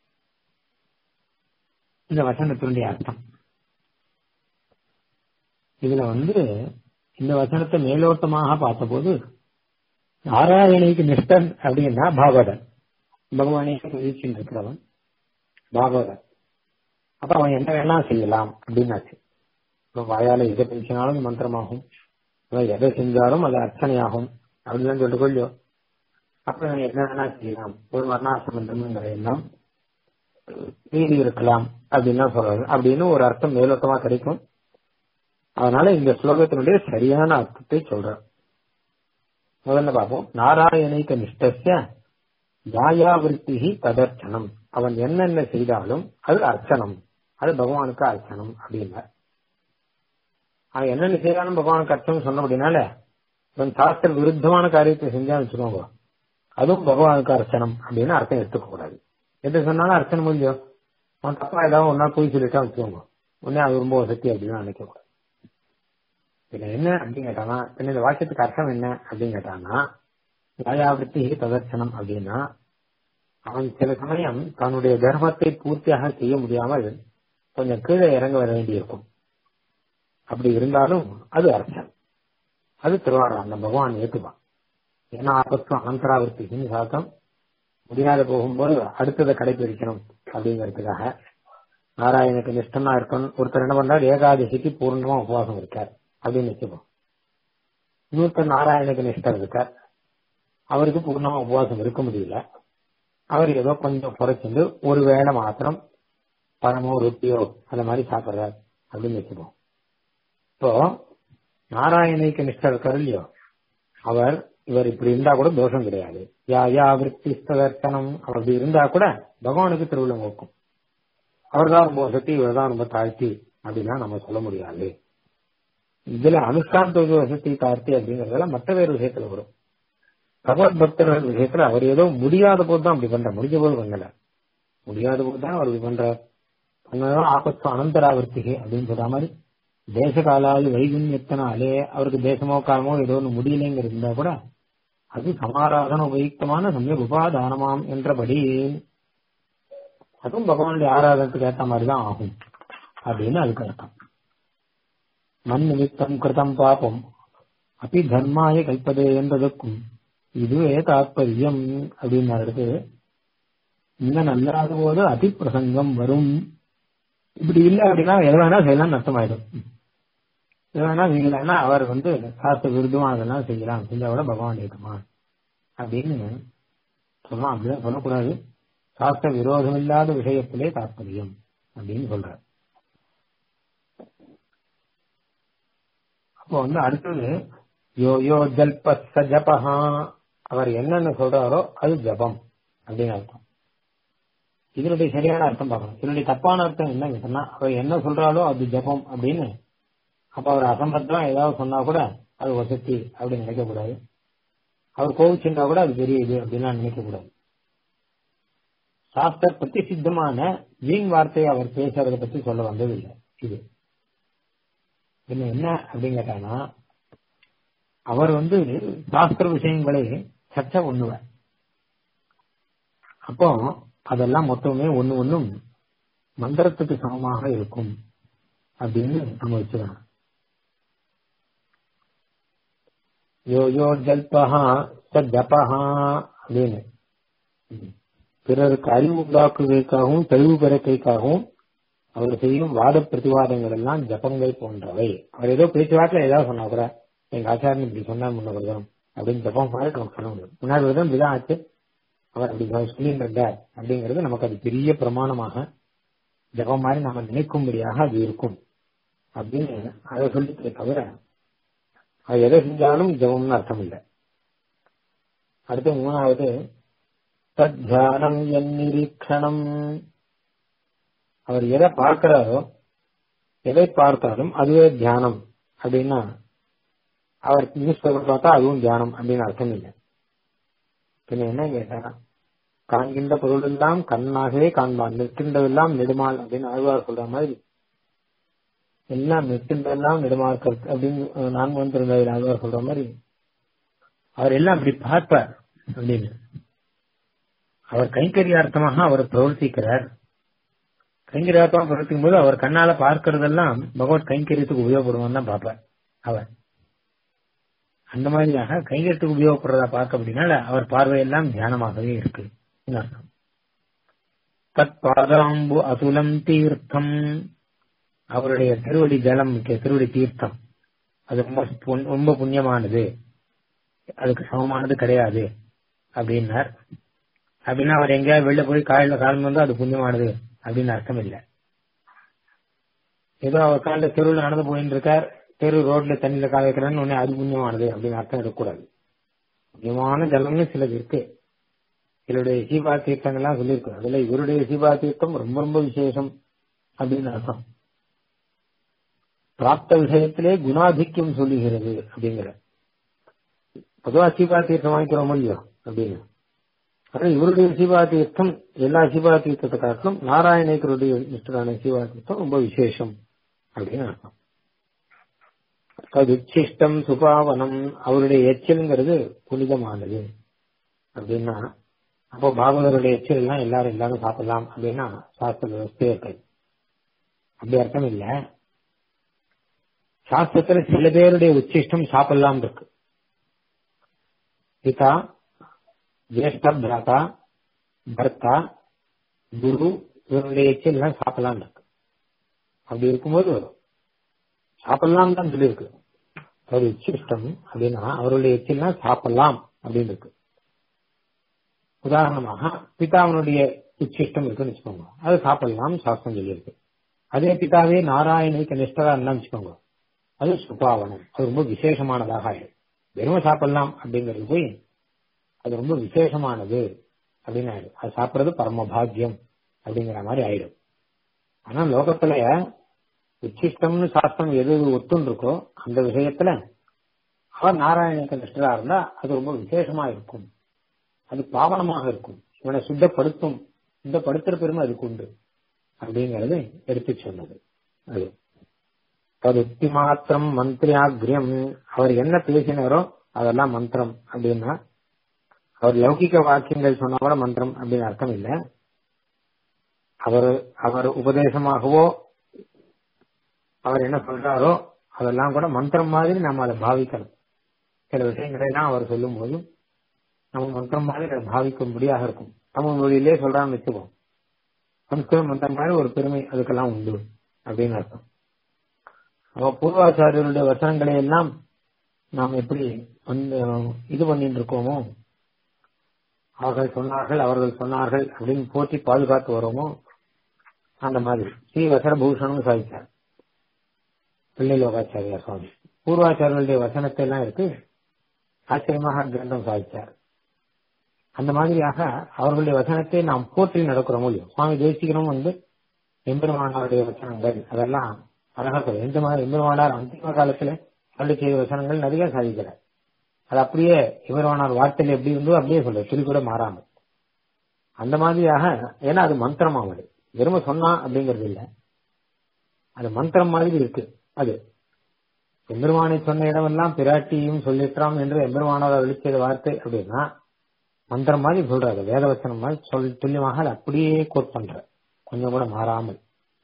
இந்த வசனத்தினுடைய அர்த்தம் இதுல வந்து இந்த வசனத்தை மேலோட்டமாக பார்த்தபோது நாராயணிக்கு நிஷ்டன் அப்படின்னா பாகவதன் பகவானே வீழ்ச்சின்னு இருக்கிறவன் பாகவதன் அப்ப அவன் என்ன வேணா செய்யலாம் அப்படின்னாச்சு இப்போ வாயால எதை பேசினாலும் மந்திரமாகும் எதை செஞ்சாலும் அது அர்ச்சனையாகும் அப்படின்னு சொல்லிட்டு கொள்ளியோ அப்ப என்ன வேணா செய்யலாம் ஒரு வர்ணாசிரமன்றம்ங்கிற எல்லாம் மீறி இருக்கலாம் அப்படின்னு சொல்றாரு அப்படின்னு ஒரு அர்த்தம் மேலோட்டமா கிடைக்கும் அதனால இந்த ஸ்லோகத்தினுடைய சரியான அர்த்தத்தை சொல்ற முதல்ல பார்ப்போம் நாராயணிக நிஷ்டசிய யாயாவிருத்திகி ததர்ச்சனம் அவன் என்னென்ன செய்தாலும் அது அர்ச்சனம் அது பகவானுக்கு அர்ச்சனம் அப்படின்னா அவன் என்னென்ன செய்யறாலும் பகவானுக்கு அர்ச்சனம் சொன்ன அப்படின்னால இவன் சாஸ்திர விருத்தமான காரியத்தை செஞ்சான்னு வச்சுக்கோங்க அதுவும் பகவானுக்கு அர்ச்சனம் அப்படின்னு அர்த்தம் எடுத்துக்க கூடாது எது சொன்னாலும் அர்ச்சனை முடிஞ்சோம் அவன் தப்பா ஏதாவது ஒன்னா போய் சொல்லிட்டான் வச்சுக்கோங்க உடனே அது ரொம்ப சக்தி அப்படின்னு நினைக்க கூடாது இதுல என்ன அப்படின்னு கேட்டானா பின்ன இந்த வாக்கியத்துக்கு அர்த்தம் என்ன அப்படின்னு கேட்டானா யாயாவிருத்தி பிரதர்சனம் அப்படின்னா அவன் சில சமயம் தன்னுடைய தர்மத்தை பூர்த்தியாக செய்ய முடியாமல் கொஞ்சம் கீழே இறங்க வர வேண்டியிருக்கும் அப்படி இருந்தாலும் அது அர்த்தம் அது திருவாரூர் அந்த பகவான் ஏற்றுவான் ஏன்னா ஆபத்தும் அனந்தராவர்த்தின்னு சாத்தம் முடியாத போகும்போது அடுத்ததை கடைபிடிக்கணும் அப்படிங்கிறதுக்காக நாராயணுக்கு நிஷ்டனா இருக்கணும் ஒருத்தர் என்ன பண்றாரு ஏகாதசிக்கு பூர்ணமா உபவாசம் இருக்கார் அப்படின்னு வச்சுப்போம் இன்னொருத்தர் நாராயணுக்கு நிஷ்டம் இருக்கார் அவருக்கு பூர்ணமா உபவாசம் இருக்க முடியல அவர் ஏதோ கொஞ்சம் குறைச்சிருந்து ஒரு வேளை மாத்திரம் பழமோ ரொட்டியோ அந்த மாதிரி சாப்பிடுறார் அப்படின்னு வச்சுப்போம் இப்போ நாராயணிக்கு நிஷ்டம் இருக்காரு இல்லையோ அவர் இவர் இப்படி இருந்தா கூட தோஷம் கிடையாது யா யா விற்பி தர்சனம் அப்படி இருந்தா கூட பகவானுக்கு திருவிழா நோக்கும் அவர் தான் ரொம்ப வசதி இவர் தான் ரொம்ப தாழ்த்தி அப்படின்னா நம்ம சொல்ல முடியாது இதுல அனுஷ்டான வசதி தாழ்த்தி அப்படிங்கறதெல்லாம் மற்ற வேறு விஷயத்துல வரும் பகவத் பக்தர்கள் விஷயத்துல அவர் ஏதோ முடியாத போது தான் அப்படி பண்ற முடிஞ்ச போது பண்ணல முடியாத போது தான் அவர் இப்படி பண்றார் அதனால ஆபத்து அனந்தராவர்த்திகை அப்படின்னு சொல்ற மாதிரி தேச காலாது வைகுண்யத்தினாலே அவருக்கு தேசமோ காலமோ ஏதோ ஒன்று முடியலைங்கிறது இருந்தா கூட அது சமாராதன உபயுக்தமான சமய உபாதானமாம் என்றபடி அதுவும் பகவானுடைய ஆராதனத்துக்கு ஏற்ற மாதிரி தான் ஆகும் அப்படின்னு அதுக்கு அர்த்தம் மண் நிமித்தம் கிருதம் பாபம் அப்படி தர்மாய கல்பதே என்பதற்கும் இதுவே தாற்பயம் அப்படின்னு அடுத்து இன்னும் நல்லாத போது அதி பிரசங்கம் வரும் இப்படி இல்லை அப்படின்னா எது வேணா செய்யலாம் நஷ்டமாயிடும் எது வேணா செய்யலாம்னா அவர் வந்து சாஸ்திர விருதுமா அதெல்லாம் செய்யலாம் செஞ்சா கூட பகவான் இருக்குமா அப்படின்னு சொல்லலாம் அப்படிதான் சொல்லக்கூடாது சாஸ்திர விரோதம் இல்லாத விஷயத்திலே தாற்பயம் அப்படின்னு சொல்றார் அப்போ வந்து அடுத்தது யோ யோ ஜல்ப ஜபஹா அவர் என்னென்ன சொல்றாரோ அது ஜபம் அப்படின்னு அர்த்தம் இதனுடைய சரியான அர்த்தம் பார்க்கணும் இதனுடைய தப்பான அர்த்தம் என்னன்னு சொன்னா அவர் என்ன சொல்றாரோ அது ஜபம் அப்படின்னு அப்ப அவர் அசம்பத்தம் ஏதாவது சொன்னா கூட அது வசதி அப்படின்னு நினைக்க கூடாது அவர் கோவிச்சுட்டா கூட அது பெரிய இது அப்படின்னு நினைக்க கூடாது சாஸ்திர பத்தி சித்தமான வீண் வார்த்தையை அவர் பேசுறதை பத்தி சொல்ல வந்ததில்லை இது என்ன என்ன அப்படின்னு கேட்டானா அவர் வந்து சாஸ்திர விஷயங்களை சர்ச்சை பண்ணுவார் அப்போ அதெல்லாம் மொத்தமே ஒண்ணு ஒண்ணும் மந்திரத்துக்கு சமமாக இருக்கும் அப்படின்னு நம்ம வச்சுக்கலாம் யோ யோ ஜல்பஹா ச ஜபஹா அப்படின்னு பிறருக்கு அறிவு உண்டாக்குவதற்காகவும் தெளிவு பிறக்கைக்காகவும் அவர் செய்யும் வாத பிரதிவாதங்கள் எல்லாம் ஜபங்கள் போன்றவை அவர் ஏதோ பேச்சுவாட்டில் ஏதாவது சொன்னா கூட எங்க ஆச்சாரன் இப்படி சொன்னா முன்ன விரதம் அப்படின்னு ஜபம் மாதிரி நமக்கு சொல்ல முடியும் முன்னாடி விரதம் இப்படிதான் ஆச்சு அவர் அப்படி சொல்லிட்டு இருந்தார் அப்படிங்கிறது நமக்கு அது பெரிய பிரமாணமாக ஜபம் மாதிரி நாம நினைக்கும்படியாக அது இருக்கும் அப்படின்னு அதை சொல்லிட்டு தவிர அது எதை செஞ்சாலும் ஜபம்னு அர்த்தம் இல்லை அடுத்து மூணாவது தத்தியானம் என் நிரீட்சணம் அவர் எதை பார்க்கிறாரோ எதை பார்த்தாலும் அதுவே தியானம் அப்படின்னா அவர் நியூஸ் பேப்பர் பார்த்தா அதுவும் தியானம் அப்படின்னு அர்த்தம் இல்லை பின்ன என்ன கேட்டா காண்கின்ற பொருள் எல்லாம் கண்ணாகவே காண்பான் நிற்கின்றதெல்லாம் நெடுமாள் அப்படின்னு ஆழ்வார் சொல்ற மாதிரி எல்லாம் நிற்கின்றதெல்லாம் நெடுமாள் கருத்து அப்படின்னு நான் வந்திருந்ததில் ஆழ்வார் சொல்ற மாதிரி அவர் எல்லாம் அப்படி பார்ப்பார் அப்படின்னு அவர் கைங்கரியார்த்தமாக அவர் பிரவர்த்திக்கிறார் கைங்கரியார்த்தமாக பிரவர்த்திக்கும் போது அவர் கண்ணால பார்க்கறதெல்லாம் பகவத் கைங்கரியத்துக்கு உபயோகப்படுவான்னு தான் பார்ப்பார் அவர் அந்த மாதிரியாக கைகட்டுக்கு உபயோகப்படுறதா பார்க்க அப்படின்னால அவர் பார்வையெல்லாம் தியானமாகவே இருக்கு அர்த்தம் தத் பாதாம்பு அதுலம் தீர்த்தம் அவருடைய திருவடி ஜலம் திருவடி தீர்த்தம் அது ரொம்ப ரொம்ப புண்ணியமானது அதுக்கு சமமானது கிடையாது அப்படின்னார் அப்படின்னா அவர் எங்கேயாவது வெளில போய் காலையில காலம் வந்து அது புண்ணியமானது அப்படின்னு அர்த்தம் இல்லை ஏதோ அவர் காலையில தெருவில் நடந்து போயின்னு இருக்கார் தெரு ரோட்ல தண்ணியில காய வைக்கிறான்னு உடனே அது புண்ணியமானது அப்படின்னு அர்த்தம் எடுக்கக்கூடாது புண்ணியமான ஜலம்னு சிலது இருக்கு இவருடைய சீபா தீர்த்தங்கள்லாம் சொல்லியிருக்கு அதுல இவருடைய சீபா தீர்த்தம் ரொம்ப ரொம்ப விசேஷம் அப்படின்னு அர்த்தம் பிராப்த விஷயத்திலே குணாதிக்கம் சொல்லுகிறது அப்படிங்கிற பொதுவா சீபா தீர்த்தம் வாங்கிக்கிறோம் இல்லையோ அப்படின்னு ஆனா இவருடைய சீபா தீர்த்தம் எல்லா சீபா தீர்த்தத்தை காட்டிலும் நாராயணேக்கருடைய நிஷ்டரான சீபா தீர்த்தம் ரொம்ப விசேஷம் அப்படின்னு அர்த்தம் உச்சிஷ்டம் சுபாவனம் அவருடைய எச்சல்ங்கிறது புனிதமானது அப்படின்னா அப்போ பாகவதருடைய எச்சல் எல்லாம் எல்லாரும் எல்லாரும் சாப்பிடலாம் அப்படின்னா சாஸ்திர விவஸ்தே இருக்காது அப்படி அர்த்தம் இல்ல சாஸ்திரத்துல சில பேருடைய உச்சிஷ்டம் சாப்பிடலாம் இருக்கு பிதா ஜேஷ்ட பிராதா பர்த்தா குரு இவருடைய எச்சல் எல்லாம் சாப்பிடலாம் இருக்கு அப்படி இருக்கும்போது சாப்பிடலாம் தான் சொல்லியிருக்கு அவர் உச்சிஷ்டம் அப்படின்னா அவருடைய எச்சில்னா சாப்பிடலாம் அப்படின்னு இருக்கு உதாரணமாக பிதாவனுடைய உச்சிஷ்டம் இருக்குன்னு வச்சுக்கோங்க அது சாப்பிடலாம் சாஸ்திரம் சொல்லியிருக்கு அதே பிதாவே நாராயணிக்கு நிஷ்டரா இருந்தா வச்சுக்கோங்க அது சுபாவனம் அது ரொம்ப விசேஷமானதாக ஆயிடும் வெறும் சாப்பிடலாம் அப்படிங்கிறது போய் அது ரொம்ப விசேஷமானது அப்படின்னு ஆயிடும் அது சாப்பிடுறது பரம பாக்கியம் அப்படிங்கிற மாதிரி ஆயிடும் ஆனா லோகத்துல உச்சிஷ்டம்னு சாஸ்திரம் எது எது ஒத்துன்னு இருக்கோ அந்த விஷயத்துல அவர் நாராயணனுக்கு நிஷ்டரா இருந்தா அது ரொம்ப விசேஷமா இருக்கும் அது பாவனமாக இருக்கும் இவனை சுத்தப்படுத்தும் சுத்தப்படுத்துற பெருமை அதுக்கு உண்டு அப்படிங்கறது எடுத்து சொன்னது அது ததுக்தி மாத்திரம் மந்திரியாகிரியம் அவர் என்ன பேசினாரோ அதெல்லாம் மந்திரம் அப்படின்னா அவர் லௌகிக வாக்கியங்கள் சொன்னா கூட மந்திரம் அப்படின்னு அர்த்தம் இல்ல அவர் அவர் உபதேசமாகவோ அவர் என்ன சொல்றாரோ அதெல்லாம் கூட மந்திரம் மாதிரி நாம அதை பாவிக்கணும் சில விஷயங்களை எல்லாம் அவர் சொல்லும் போது நம்ம மந்திரம் மாதிரி அதை பாவிக்கும்படியாக இருக்கும் தமிழ் மொழியிலே சொல்றான்னு வச்சுக்கோம் சம்ஸ்கிருத மந்திரம் மாதிரி ஒரு பெருமை அதுக்கெல்லாம் உண்டு அப்படின்னு அர்த்தம் அப்ப பூர்வாச்சாரியருடைய வசனங்களை எல்லாம் நாம் எப்படி வந்து இது பண்ணிட்டு இருக்கோமோ அவர்கள் சொன்னார்கள் அவர்கள் சொன்னார்கள் அப்படின்னு போற்றி பாதுகாத்து வரோமோ அந்த மாதிரி ஸ்ரீ வசன பூஷணம் சாதித்தார் பிள்ளை லோகாச்சாரியா சுவாமி பூர்வாச்சாரியர்களுடைய வசனத்தை எல்லாம் இருக்கு ஆச்சரியமாக கிரந்தம் சாதித்தார் அந்த மாதிரியாக அவர்களுடைய வசனத்தை நாம் போற்றி நடக்கிறோமோ இல்லையோ சுவாமி தேசிகரும் வந்து எம்பெருமானாருடைய வசனங்கள் அதெல்லாம் அழகா சொல்ல எந்த மாதிரி எம்பெருமானார் அந்திம காலத்துல அருளி செய்த வசனங்கள் நிறைய சாதிக்கிறார் அது அப்படியே எம்பெருமானார் வார்த்தையில எப்படி இருந்தோ அப்படியே சொல்ல துளி கூட மாறாம அந்த மாதிரியாக ஏன்னா அது மந்திரம் ஆகுது வெறும சொன்னா அப்படிங்கறது இல்ல அது மந்திரம் மாதிரி இருக்கு அது எம்பெருமானை சொன்ன இடமெல்லாம் பிராட்டியும் சொல்லிட்டாம் என்று எம்பெருமானார் அளிச்சது வார்த்தை அப்படின்னா மந்திரம் மாதிரி சொல்றாரு வேதவச்சனம் மாதிரி சொல் துல்லியமாக அதை அப்படியே கோட் பண்ற கொஞ்சம் கூட மாறாமல்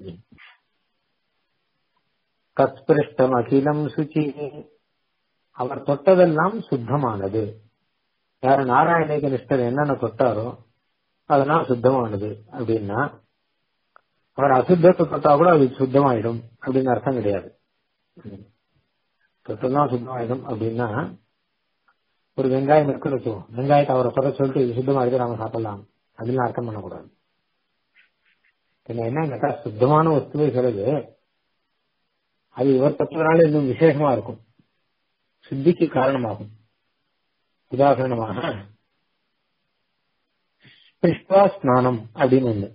கஸ்பிருஷ்டம் அகிலம் சுச்சி அவர் தொட்டதெல்லாம் சுத்தமானது யாரு நாராயணேக நிஷ்டர் என்னென்ன தொட்டாரோ அதெல்லாம் சுத்தமானது அப்படின்னா அவர் அசுத்தத்தை தொட்டா கூட அது சுத்தமாயிடும் அப்படின்னு அர்த்தம் கிடையாது தொட்டதான் சுத்தமாயிடும் அப்படின்னா ஒரு வெங்காயம் இருக்குன்னு வச்சுக்கோம் வெங்காயத்தை அவரை சொல்ல சொல்லிட்டு இது சுத்தமாயிட்டு நாம சாப்பிடலாம் அப்படின்னு அர்த்தம் பண்ணக்கூடாது என்ன கேட்டா சுத்தமான வஸ்துவை சொல்லுது அது இவர் தத்துவனால இன்னும் விசேஷமா இருக்கும் சுத்திக்கு காரணமாகும் உதாரணமாக ஸ்பிருஷ்வா ஸ்நானம் அப்படின்னு ஒண்ணு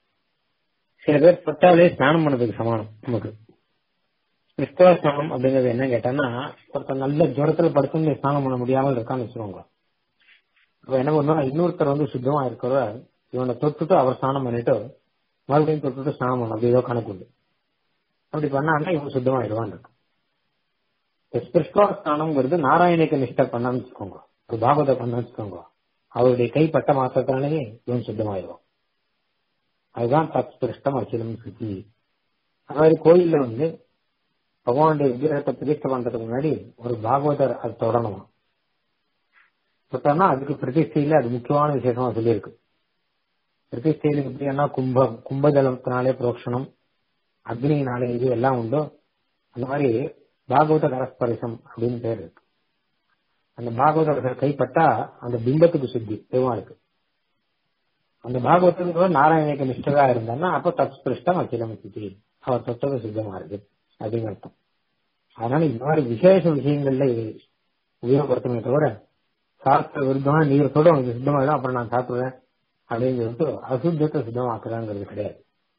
சில பேர் தொட்டாலே ஸ்நானம் பண்ணதுக்கு சமானம் நமக்கு ஸ்பிருஷ்வா ஸ்நானம் அப்படிங்கிறது என்ன கேட்டான்னா ஒருத்தர் நல்ல ஜுரத்துல படுத்து ஸ்நானம் பண்ண முடியாமல் இருக்கான்னு வச்சுக்கோங்க அப்ப என்ன பண்ணுவா இன்னொருத்தர் வந்து சுத்தமா இருக்கிறவர் இவனை தொட்டுட்டு அவர் ஸ்நானம் பண்ணிட்டு மறுபடியும் தொட்டுட்டு ஸ்நானம் பண்ணணும் அப்படி ஏதோ கணக்கு உண்டு அப்படி பண்ணாங்கன்னா இவன் சுத்தமாயிடுவான் இருக்கும் ஸ்பிருஷ்வா ஸ்நானம்ங்கிறது நாராயணிக்கு நிஷ்டர் பண்ணான்னு வச்சுக்கோங்க ஒரு பாகவத பண்ண வச்சுக்கோங்க அவருடைய கைப்பட்ட மாத்திரத்தாலேயே இவன் சுத்தமாயிடுவான் அதுதான் தத் ஸ்பிருஷ்டம் அகிலம் சுத்தி அது மாதிரி கோயில்ல வந்து பகவானுடைய விக்கிரகத்தை பிரதிஷ்டை பண்றதுக்கு முன்னாடி ஒரு பாகவதர் அது தொடரணும் தொட்டோம்னா அதுக்கு பிரதிஷ்டையில அது முக்கியமான விசேஷமா சொல்லியிருக்கு பிரதிஷ்டையில எப்படின்னா கும்பம் கும்பஜலத்தினாலே புரோக்ஷணம் அக்னியினாலே இது எல்லாம் உண்டோ அந்த மாதிரி பாகவத கரஸ்பரிசம் அப்படின்னு பேர் இருக்கு அந்த பாகவத கைப்பட்டா அந்த பிம்பத்துக்கு சுத்தி பெருமாளுக்கு அந்த பாகவத்துக்கு நாராயணக்கு நிஷ்டதா இருந்தான்னா அப்ப தத்ஸ்பிருஷ்டம் அகிலம் சுத்தி அவர் தொட்டது சுத்தமா இருக்கு அப்படின்னு அர்த்தம் அதனால இந்த மாதிரி விசேஷ விஷயங்கள்ல உபயோகப்படுத்தணுமே தவிர சாஸ்திர விருத்தமா நீர் தொட உனக்கு சுத்தமாயிடும் அப்புறம் நான் சாப்பிடுவேன் அப்படின்னு சொல்லிட்டு அசுத்தத்தை சுத்தமாக்குறாங்கிறது கிடையாது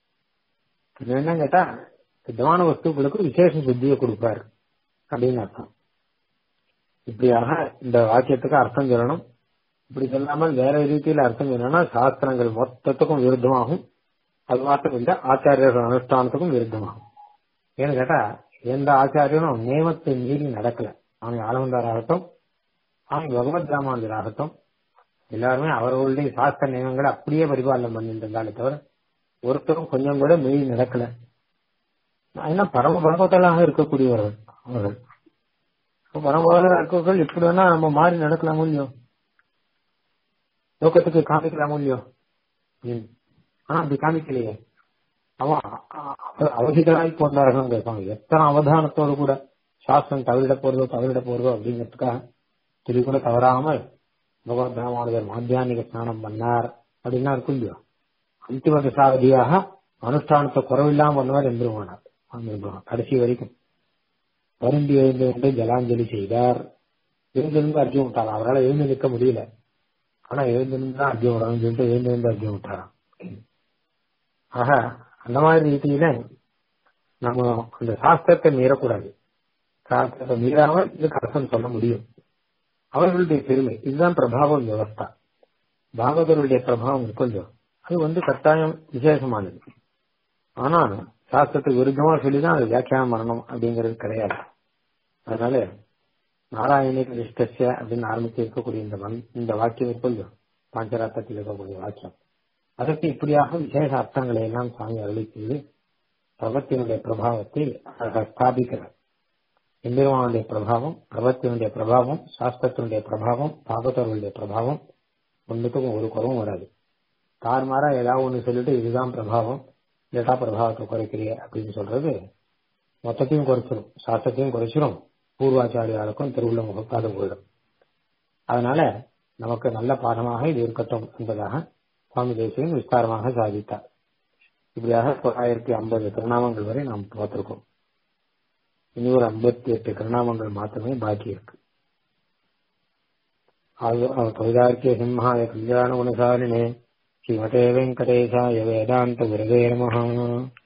இது என்ன கேட்டா சுத்தமான வஸ்துக்களுக்கு விசேஷ சுத்தியை கொடுப்பாரு அப்படின்னு அர்த்தம் இப்படியாக இந்த வாக்கியத்துக்கு அர்த்தம் சொல்லணும் இப்படி சொல்லாமல் வேற ரீதியில அர்த்தம் சொல்லணும்னா சாஸ்திரங்கள் மொத்தத்துக்கும் விருத்தமாகும் அது மாத்திரம் இல்ல ஆச்சாரியர்கள் அனுஷ்டானத்துக்கும் விருத்தமாகும் ஏன்னு கேட்டா எந்த ஆச்சாரியனும் நியமத்தை மீறி நடக்கல அவன் ஆளவந்தாராகட்டும் அவன் பகவத் ராமாந்தராகட்டும் எல்லாருமே அவர்களுடைய சாஸ்திர நியமங்களை அப்படியே பரிபாலனம் பண்ணிட்டு இருந்தாலே தவிர ஒருத்தரும் கொஞ்சம் கூட மீறி நடக்கல ஏன்னா பரம பகவத்தலாக இருக்கக்கூடியவர்கள் அவர்கள் பரம்பரை இருக்கவர்கள் இப்படி வேணா நம்ம மாறி நடக்கலாமோ இல்லையோ லோகத்துக்கு காமிக்கலாமோ இல்லையோ ஆனா அப்படி காமிக்கலையே அவன் அவசிகராய் போன்றார்கள் பேசுவாங்க எத்தனை அவதானத்தோடு கூட சாஸ்திரம் தவறிட போறதோ தவறிட போறதோ அப்படிங்கிறதுக்காக துளி கூட தவறாமல் பகவத் ராமானுஜர் மாத்தியானிக ஸ்நானம் பண்ணார் அப்படின்னா இருக்கும் இல்லையா அந்திம தசாவதியாக அனுஷ்டானத்தை குறவில்லாம பண்ணுவார் எந்திருவானார் கடைசி வரைக்கும் வருந்தி எழுந்து கொண்டு ஜலாஞ்சலி செய்தார் எழுந்திருந்து அர்ஜுன் விட்டார் அவரால் எழுந்து நிற்க முடியல ஆனா எழுந்திருந்து தான் அர்ஜுன் விடணும்னு சொல்லிட்டு எழுந்திருந்து அர்ஜுன் விட்டாராம் ஆக அந்த மாதிரி ரீதியில நம்ம அந்த சாஸ்திரத்தை மீறக்கூடாது சாஸ்திரத்தை மீறாமல் இதுக்கு அர்த்தம் சொல்ல முடியும் அவர்களுடைய பெருமை இதுதான் பிரபாவம் வியவஸ்தா பாகவதருடைய பிரபாவம் இருக்கும் அது வந்து கட்டாயம் விசேஷமானது ஆனால் சாஸ்திரத்துக்கு விருத்தமா சொல்லிதான் அது வியாக்கியானம் பண்ணணும் அப்படிங்கிறது கிடையாது அதனால நாராயணிக நிஷ்டசிய அப்படின்னு ஆரம்பித்து இருக்கக்கூடிய இந்த இந்த வாக்கியம் இருக்கும் பாஞ்சராத்தத்தில் இருக்கக்கூடிய வாக்கியம் அதற்கு இப்படியாக விசேஷ அர்த்தங்களை எல்லாம் சாமி அருளி செய்து பிரபத்தினுடைய பிரபாவத்தை ஸ்தாபிக்கிறார் எம்பெருமானுடைய பிரபாவம் பிரபத்தினுடைய பிரபாவம் சாஸ்திரத்தினுடைய பிரபாவம் பாகவதர்களுடைய பிரபாவம் ஒன்றுக்கும் ஒரு குறவும் வராது தார்மாரா ஏதாவது ஒன்று சொல்லிட்டு இதுதான் பிரபாவம் இல்லட்டா பிரபாவத்தை குறைக்கிறிய அப்படின்னு சொல்றது மொத்தத்தையும் குறைச்சிடும் சாஸ்திரத்தையும் குறைச்சிடும் பூர்வாச்சாரியாருக்கும் திருவுள்ள முகக்காது போயிடும் அதனால நமக்கு நல்ல பாடமாக இது இருக்கட்டும் என்பதாக சுவாமி தேசியன் விஸ்தாரமாக சாதித்தார் இப்படியாக தொள்ளாயிரத்தி ஐம்பது திருநாமங்கள் வரை நாம் பார்த்திருக்கோம் இனி ஒரு ஐம்பத்தி எட்டு திருநாமங்கள் மாத்திரமே பாக்கி இருக்கு கவிதார்க்கிய சிம்ஹாய கல்யாண குணசாலினே ஸ்ரீமதே வெங்கடேசாய வேதாந்த குருவே நம